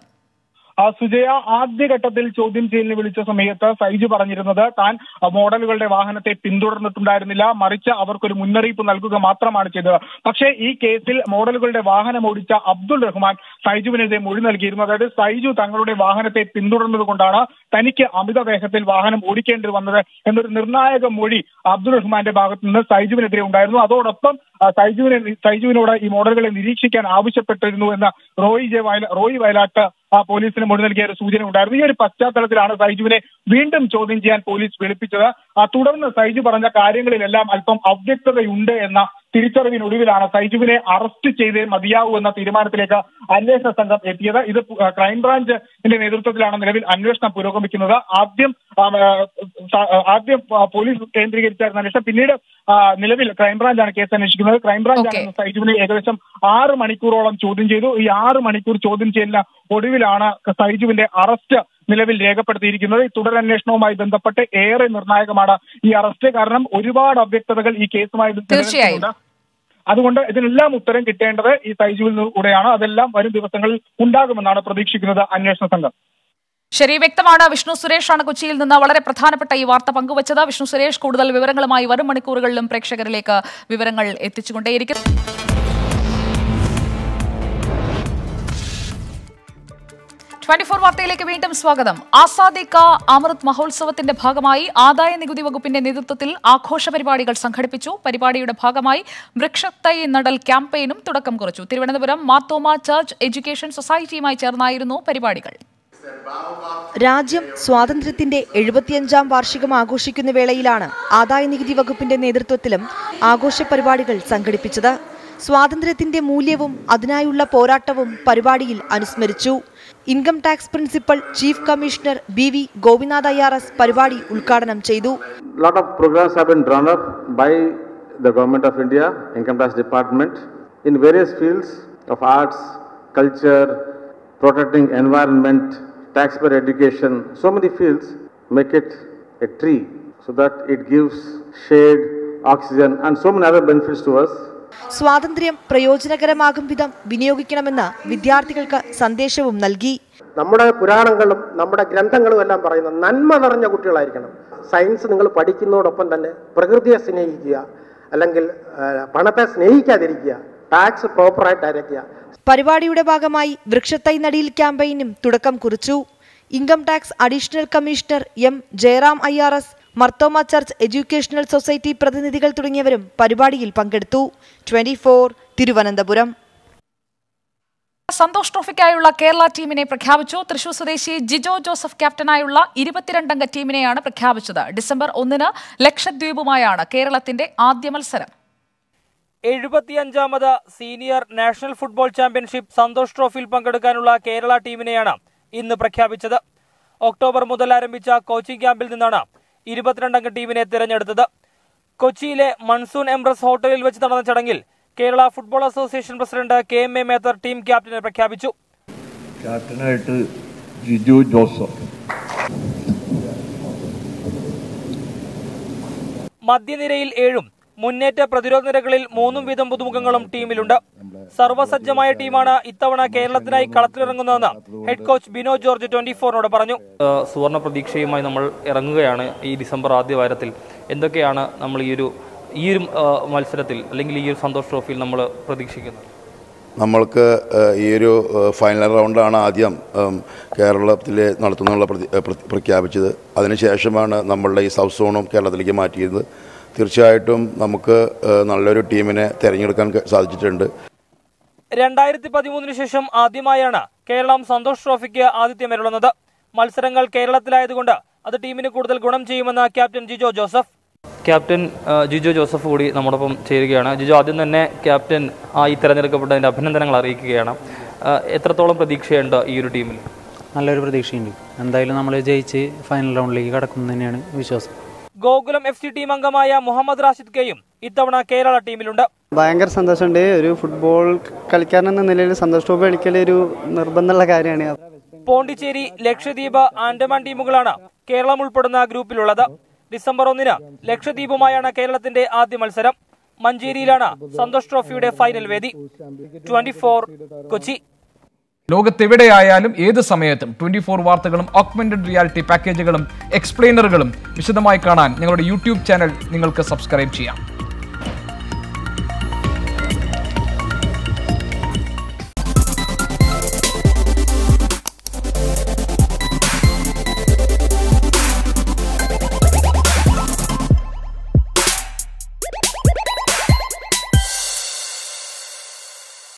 ആ സുജയ ആദ്യഘട്ടത്തിൽ ചോദ്യം ചെയ്യലിന് വിളിച്ച സമയത്ത് സൈജു പറഞ്ഞിരുന്നത് താൻ ആ, മോഡലുകളുടെ വാഹനത്തെ പിന്തുടർന്നിട്ടുണ്ടായിരുന്നില്ല മറിച്ച് അവർക്കൊരു മുന്നറിയിപ്പ് നൽകുക മാത്രമാണ് ചെയ്തത് പക്ഷേ ഈ കേസിൽ മോഡലുകളുടെ വാഹനം ഓടിച്ച അബ്ദുൾ റഹ്മാൻ സൈജുവിനെതിരെ മൊഴി നൽകിയിരുന്നു അതായത് സൈജു തങ്ങളുടെ വാഹനത്തെ പിന്തുടർന്നത് കൊണ്ടാണ് തനിക്ക് അമിത വേഗത്തിൽ വാഹനം ഓടിക്കേണ്ടി വന്നത് എന്നൊരു നിർണായക മൊഴി അബ്ദുൾ റഹ്മാന്റെ ഭാഗത്ത് നിന്ന് സൈജുവിനെതിരെ ഉണ്ടായിരുന്നു അതോടൊപ്പം ആ, സൈജുവിനെ സൈജുവിനോട് ഈ മോഡലുകളെ നിരീക്ഷിക്കാൻ ആവശ്യപ്പെട്ടിരുന്നു എന്ന റോയി ജെ വയല റോയി വയലാട്ട് ആ പോലീസിന് മൊഴി നൽകിയ ഒരു സൂചന ഉണ്ടായിരുന്നു ഈ ഒരു പശ്ചാത്തലത്തിലാണ് സൈജുവിനെ വീണ്ടും ചോദ്യം ചെയ്യാൻ പോലീസ് വിളിപ്പിച്ചത് ആ തുടർന്ന് സൈജു പറഞ്ഞ കാര്യങ്ങളിലെല്ലാം അല്പം അവ്യക്തതയുണ്ട് എന്ന തിരിച്ചറിവിനൊടുവിലാണ് സൈജുവിനെ അറസ്റ്റ് ചെയ്തേ മതിയാവൂ എന്ന തീരുമാനത്തിലേക്ക് അന്വേഷണ സംഘം എത്തിയത് ഇത് പു- ക്രൈംബ്രാഞ്ചിന്റെ നേതൃത്വത്തിലാണ് നിലവിൽ അന്വേഷണം പുരോഗമിക്കുന്നത് ആദ്യം ആ, ആ, സ- ആദ്യം ആ, പോലീസ് കേന്ദ്രീകരിച്ചായിരുന്ന അന്വേഷണം പിന്നീട് ആ, നിലവിൽ ക്രൈംബ്രാഞ്ചാണ് കേസ് അന്വേഷിക്കുന്നത് ക്രൈംബ്രാഞ്ചാണ് ഇന്ന് സൈജുവിനെ ഏകദേശം ആറ് മണിക്കൂറോളം ചോദ്യം ചെയ്തു ഈ ആറ് മണിക്കൂർ ചോദ്യം ചെയ്യലിന് ഒടുവിലാണ് സൈജുവിന്റെ അറസ്റ്റ് നിലവിൽ രേഖപ്പെടുത്തിയിരിക്കുന്നത് ഈ തുടരന്വേഷണവുമായി ബന്ധപ്പെട്ട് ഏറെ നിർണായകമാണ് ഈ അറസ്റ്റ് കാരണം ഒരുപാട് അവ്യക്തതകൾ ഈ കേസുമായി തീർച്ചയായും. നിലനിൽക്കുന്നുണ്ട്. അതുകൊണ്ട് ഇതിനെല്ലാം ഉത്തരം കിട്ടേണ്ടത് ഈ സൈജുവിൽ കൂടെയാണ് അതെല്ലാം വരും ദിവസങ്ങളിൽ ഉണ്ടാകുമെന്നാണ് പ്രതീക്ഷിക്കുന്നത് അന്വേഷണ സംഘം ശരി വ്യക്തമാണ് വിഷ്ണു സുരേഷാണ് കൊച്ചിയിൽ നിന്ന് വളരെ പ്രധാനപ്പെട്ട ഈ വാർത്ത പങ്കുവച്ചത് വിഷ്ണു സുരേഷ് കൂടുതൽ വിവരങ്ങളുമായി വരും മണിക്കൂറുകളിലും പ്രേക്ഷകരിലേക്ക് വിവരങ്ങൾ എത്തിച്ചുകൊണ്ടേയിരിക്കും ട്വന്റി ഫോർ വാർത്തയിലേക്ക് വീണ്ടും സ്വാഗതം ആസാദി കാ അമൃത് മഹോത്സവത്തിന്റെ ഭാഗമായി ആദായ നികുതി വകുപ്പിന്റെ നേതൃത്വത്തിൽ ആഘോഷ പരിപാടികൾ സംഘടിപ്പിച്ചു പരിപാടിയുടെ ഭാഗമായി വൃക്ഷത്തൈ നടൽ ക്യാമ്പയിനും തുടക്കം കുറിച്ചു തിരുവനന്തപുരം മാത്തോമ ചർച്ച് എഡ്യൂക്കേഷൻ സൊസൈറ്റിയുമായി ചേർന്നായിരുന്നു പരിപാടികൾ രാജ്യം സ്വാതന്ത്ര്യത്തിന്റെ എഴുപത്തിയഞ്ചാം വാർഷികം ആഘോഷിക്കുന്ന വേളയിലാണ് ആദായ നികുതി വകുപ്പിന്റെ നേതൃത്വത്തിലും ആഘോഷ പരിപാടികൾ സംഘടിപ്പിച്ചത് സ്വാതന്ത്ര്യത്തിന്റെ മൂല്യവും അതിനായുള്ള പോരാട്ടവും പരിപാടിയിൽ അനുസ്മരിച്ചു income tax principal chief commissioner B V Gopinath I R S പരിപാടി ഉദ്ഘാടനം ചെയ്തു lot of programs have been drawn up by the government of India, income tax department, in various fields of arts, culture, protecting environment, taxpayer education, so many fields make it a tree so that it gives shade, oxygen and so many other benefits to us. സ്വാതന്ത്ര്യം പ്രയോജനകരമാകും വിധം വിനിയോഗിക്കണമെന്ന് വിദ്യാർത്ഥികൾക്ക് സന്ദേശവും നൽകി നമ്മുടെ പുരാണങ്ങളും നമ്മുടെ ഗ്രന്ഥങ്ങളും എല്ലാം പറയുന്ന നന്മ നിറഞ്ഞ കുട്ടികളായിരിക്കണം സയൻസ് നിങ്ങൾ പഠിക്കുന്നതോടൊപ്പം തന്നെ പ്രകൃതിയെ സ്നേഹിക്കുക അല്ലെങ്കിൽ ആ, പണത്തെ സ്നേഹിക്കാതിരിക്കുക ടാക്സ് പ്രോപ്പറായിട്ട് അരയ്ക്കുക പരിപാടിയുടെ ഭാഗമായി വൃക്ഷത്തൈ നടിയിൽ ക്യാമ്പയിനും തുടക്കം കുറിച്ചു income tax additional commissioner M Jayaram I R S Marthoma church educational society പ്രതിനിധികൾ തുടങ്ങിയവരും പരിപാടിയിൽ പങ്കെടുത്തു ട്വന്റി തിരുവനന്തപുരം സന്തോഷ് ട്രോഫിക്കായുള്ള കേരള ടീമിനെ പ്രഖ്യാപിച്ചു തൃശൂർ സ്വദേശി ജിജോ ജോസഫ് ക്യാപ്റ്റനായുള്ള ഇരുപത്തിരണ്ടംഗ ടീമിനെയാണ് പ്രഖ്യാപിച്ചത് ഡിസംബർ ഒന്നിന് ലക്ഷദ്വീപുമായാണ് കേരളത്തിന്റെ ആദ്യ മത്സരം എഴുപത്തിയഞ്ചാമത് senior national football championship Santosh ട്രോഫിയിൽ പങ്കെടുക്കാനുള്ള കേരള ടീമിനെയാണ് ഇന്ന് പ്രഖ്യാപിച്ചത് ഒക്ടോബർ മുതൽ ആരംഭിച്ച കോച്ചിംഗ് ക്യാമ്പിൽ നിന്നാണ് ഇരുപത്തിരണ്ടംഗ ടീമിനെ തിരഞ്ഞെടുത്തത് കൊച്ചിയിലെ മൺസൂൺ എംബ്രസ് ഹോട്ടലിൽ വെച്ച് നടന്ന ചടങ്ങിൽ Kerala football association president K M A Mather team ക്യാപ്റ്റനെ പ്രഖ്യാപിച്ചു ക്യാപ്റ്റനായിട്ട് ജിജു ജോസഫ് മധ്യനിരയിൽ ഏഴും മുന്നേറ്റ പ്രതിരോധ നിരകളിൽ മൂന്നും വീതം പുതുമുഖങ്ങളും ടീമിലുണ്ട് സർവസജ്ജമായ ടീമാണ് ഇത്തവണ കേരളത്തിനായി കളത്തിലിറങ്ങുന്നതെന്ന് head coach Bino George twenty ഫോറിനോട് പറഞ്ഞു ഏഹ് സുവർണ പ്രതീക്ഷയുമായി നമ്മൾ ഇറങ്ങുകയാണ് ഈ ഡിസംബർ ആദ്യ വാരത്തിൽ എന്തൊക്കെയാണ് നമ്മൾ ഈ ഒരു ഈ ഒരു ഏഹ് മത്സരത്തിൽ അല്ലെങ്കിൽ ഈ ഒരു സന്തോഷ് ട്രോഫിയിൽ നമ്മൾ പ്രതീക്ഷിക്കുന്നത് നമ്മൾക്ക് ഏഹ്, ഈ ഒരു ഏഹ്, ഫൈനൽ റൗണ്ടാണ് ആദ്യം ഏം, കേരളത്തിൽ നടത്തുന്നുള്ള പ്രതി- ഏഹ്, പ്ര- പ്രഖ്യാപിച്ചത് അതിനുശേഷമാണ് നമ്മളുടെ ഈ സൗത്ത് സോണും കേരളത്തിലേക്ക് മാറ്റിയത് തീർച്ചയായിട്ടും നമുക്ക് ഏഹ്, നല്ലൊരു ടീമിനെ തിരഞ്ഞെടുക്കാൻ ക- സാധിച്ചിട്ടുണ്ട് രണ്ടായിരത്തി പതിമൂന്നിന് ശേഷം ആദ്യമായാണ് കേരളം സന്തോഷ് ട്രോഫിക്ക് ആതിഥ്യമരുളുന്നത് മത്സരങ്ങൾ കേരളത്തിലായതുകൊണ്ട് അത് ടീമിന് കൂടുതൽ ഗുണം ചെയ്യുമെന്ന് ക്യാപ്റ്റൻ ജിജോ ജോസഫ് ക്യാപ്റ്റൻ ഏഹ് ജിജോ ജോസഫ് കൂടി നമ്മോടൊപ്പം ചേരുകയാണ് ജിജോ ആദ്യം തന്നെ ക്യാപ്റ്റൻ ആയി തിരഞ്ഞെടുക്കപ്പെട്ടതിൻ്റെ അഭിനന്ദനങ്ങൾ അറിയിക്കുകയാണ് ഏഹ് എത്രത്തോളം പ്രതീക്ഷയുണ്ട് ഈ ഒരു ടീമിൽ നല്ലൊരു പ്രതീക്ഷയുണ്ട് എന്തായാലും നമ്മൾ ജയിച്ച് ഫൈനൽ റൗണ്ടിലേക്ക് കടക്കും തന്നെയാണ് വിശ്വാസം ഗോകുലം എഫ് സി ടീം അംഗമായ മുഹമ്മദ് റാഷിദ് കെയും ഇത്തവണ കേരള ടീമിലുണ്ട് ഭയങ്കര സന്തോഷമുണ്ട് ഒരു ഫുട്ബോൾ കളിക്കാരൻ എന്ന നിലയിൽ സന്തോഷ് ട്രോഫി കളിക്കൽ ഒരു നിർബന്ധമുള്ള കാര്യമാണ് പോണ്ടിച്ചേരി ലക്ഷദ്വീപ് ആൻഡമാൻ ടീമുകളാണ് കേരളം ഉൾപ്പെടുന്ന ഗ്രൂപ്പിലുള്ളത് ഡിസംബർ ഒന്നിന് ലക്ഷദ്വീപുമായാണ് കേരളത്തിന്റെ ആദ്യ മത്സരം മഞ്ചേരിയിലാണ് സന്തോഷ് ട്രോഫിയുടെ ഫൈനൽ വേദി ട്വന്റി കൊച്ചി ലോകത്തെവിടെയായാലും ഏത് സമയത്തും ട്വന്റി ഫോർ വാർത്തകളും ഓഗ്മെന്റഡ് റിയാലിറ്റി പാക്കേജുകളും എക്സ്പ്ലെയിനറുകളും വിശദമായി കാണാൻ ഞങ്ങളുടെ യൂട്യൂബ് ചാനൽ നിങ്ങൾക്ക് സബ്സ്ക്രൈബ് ചെയ്യാം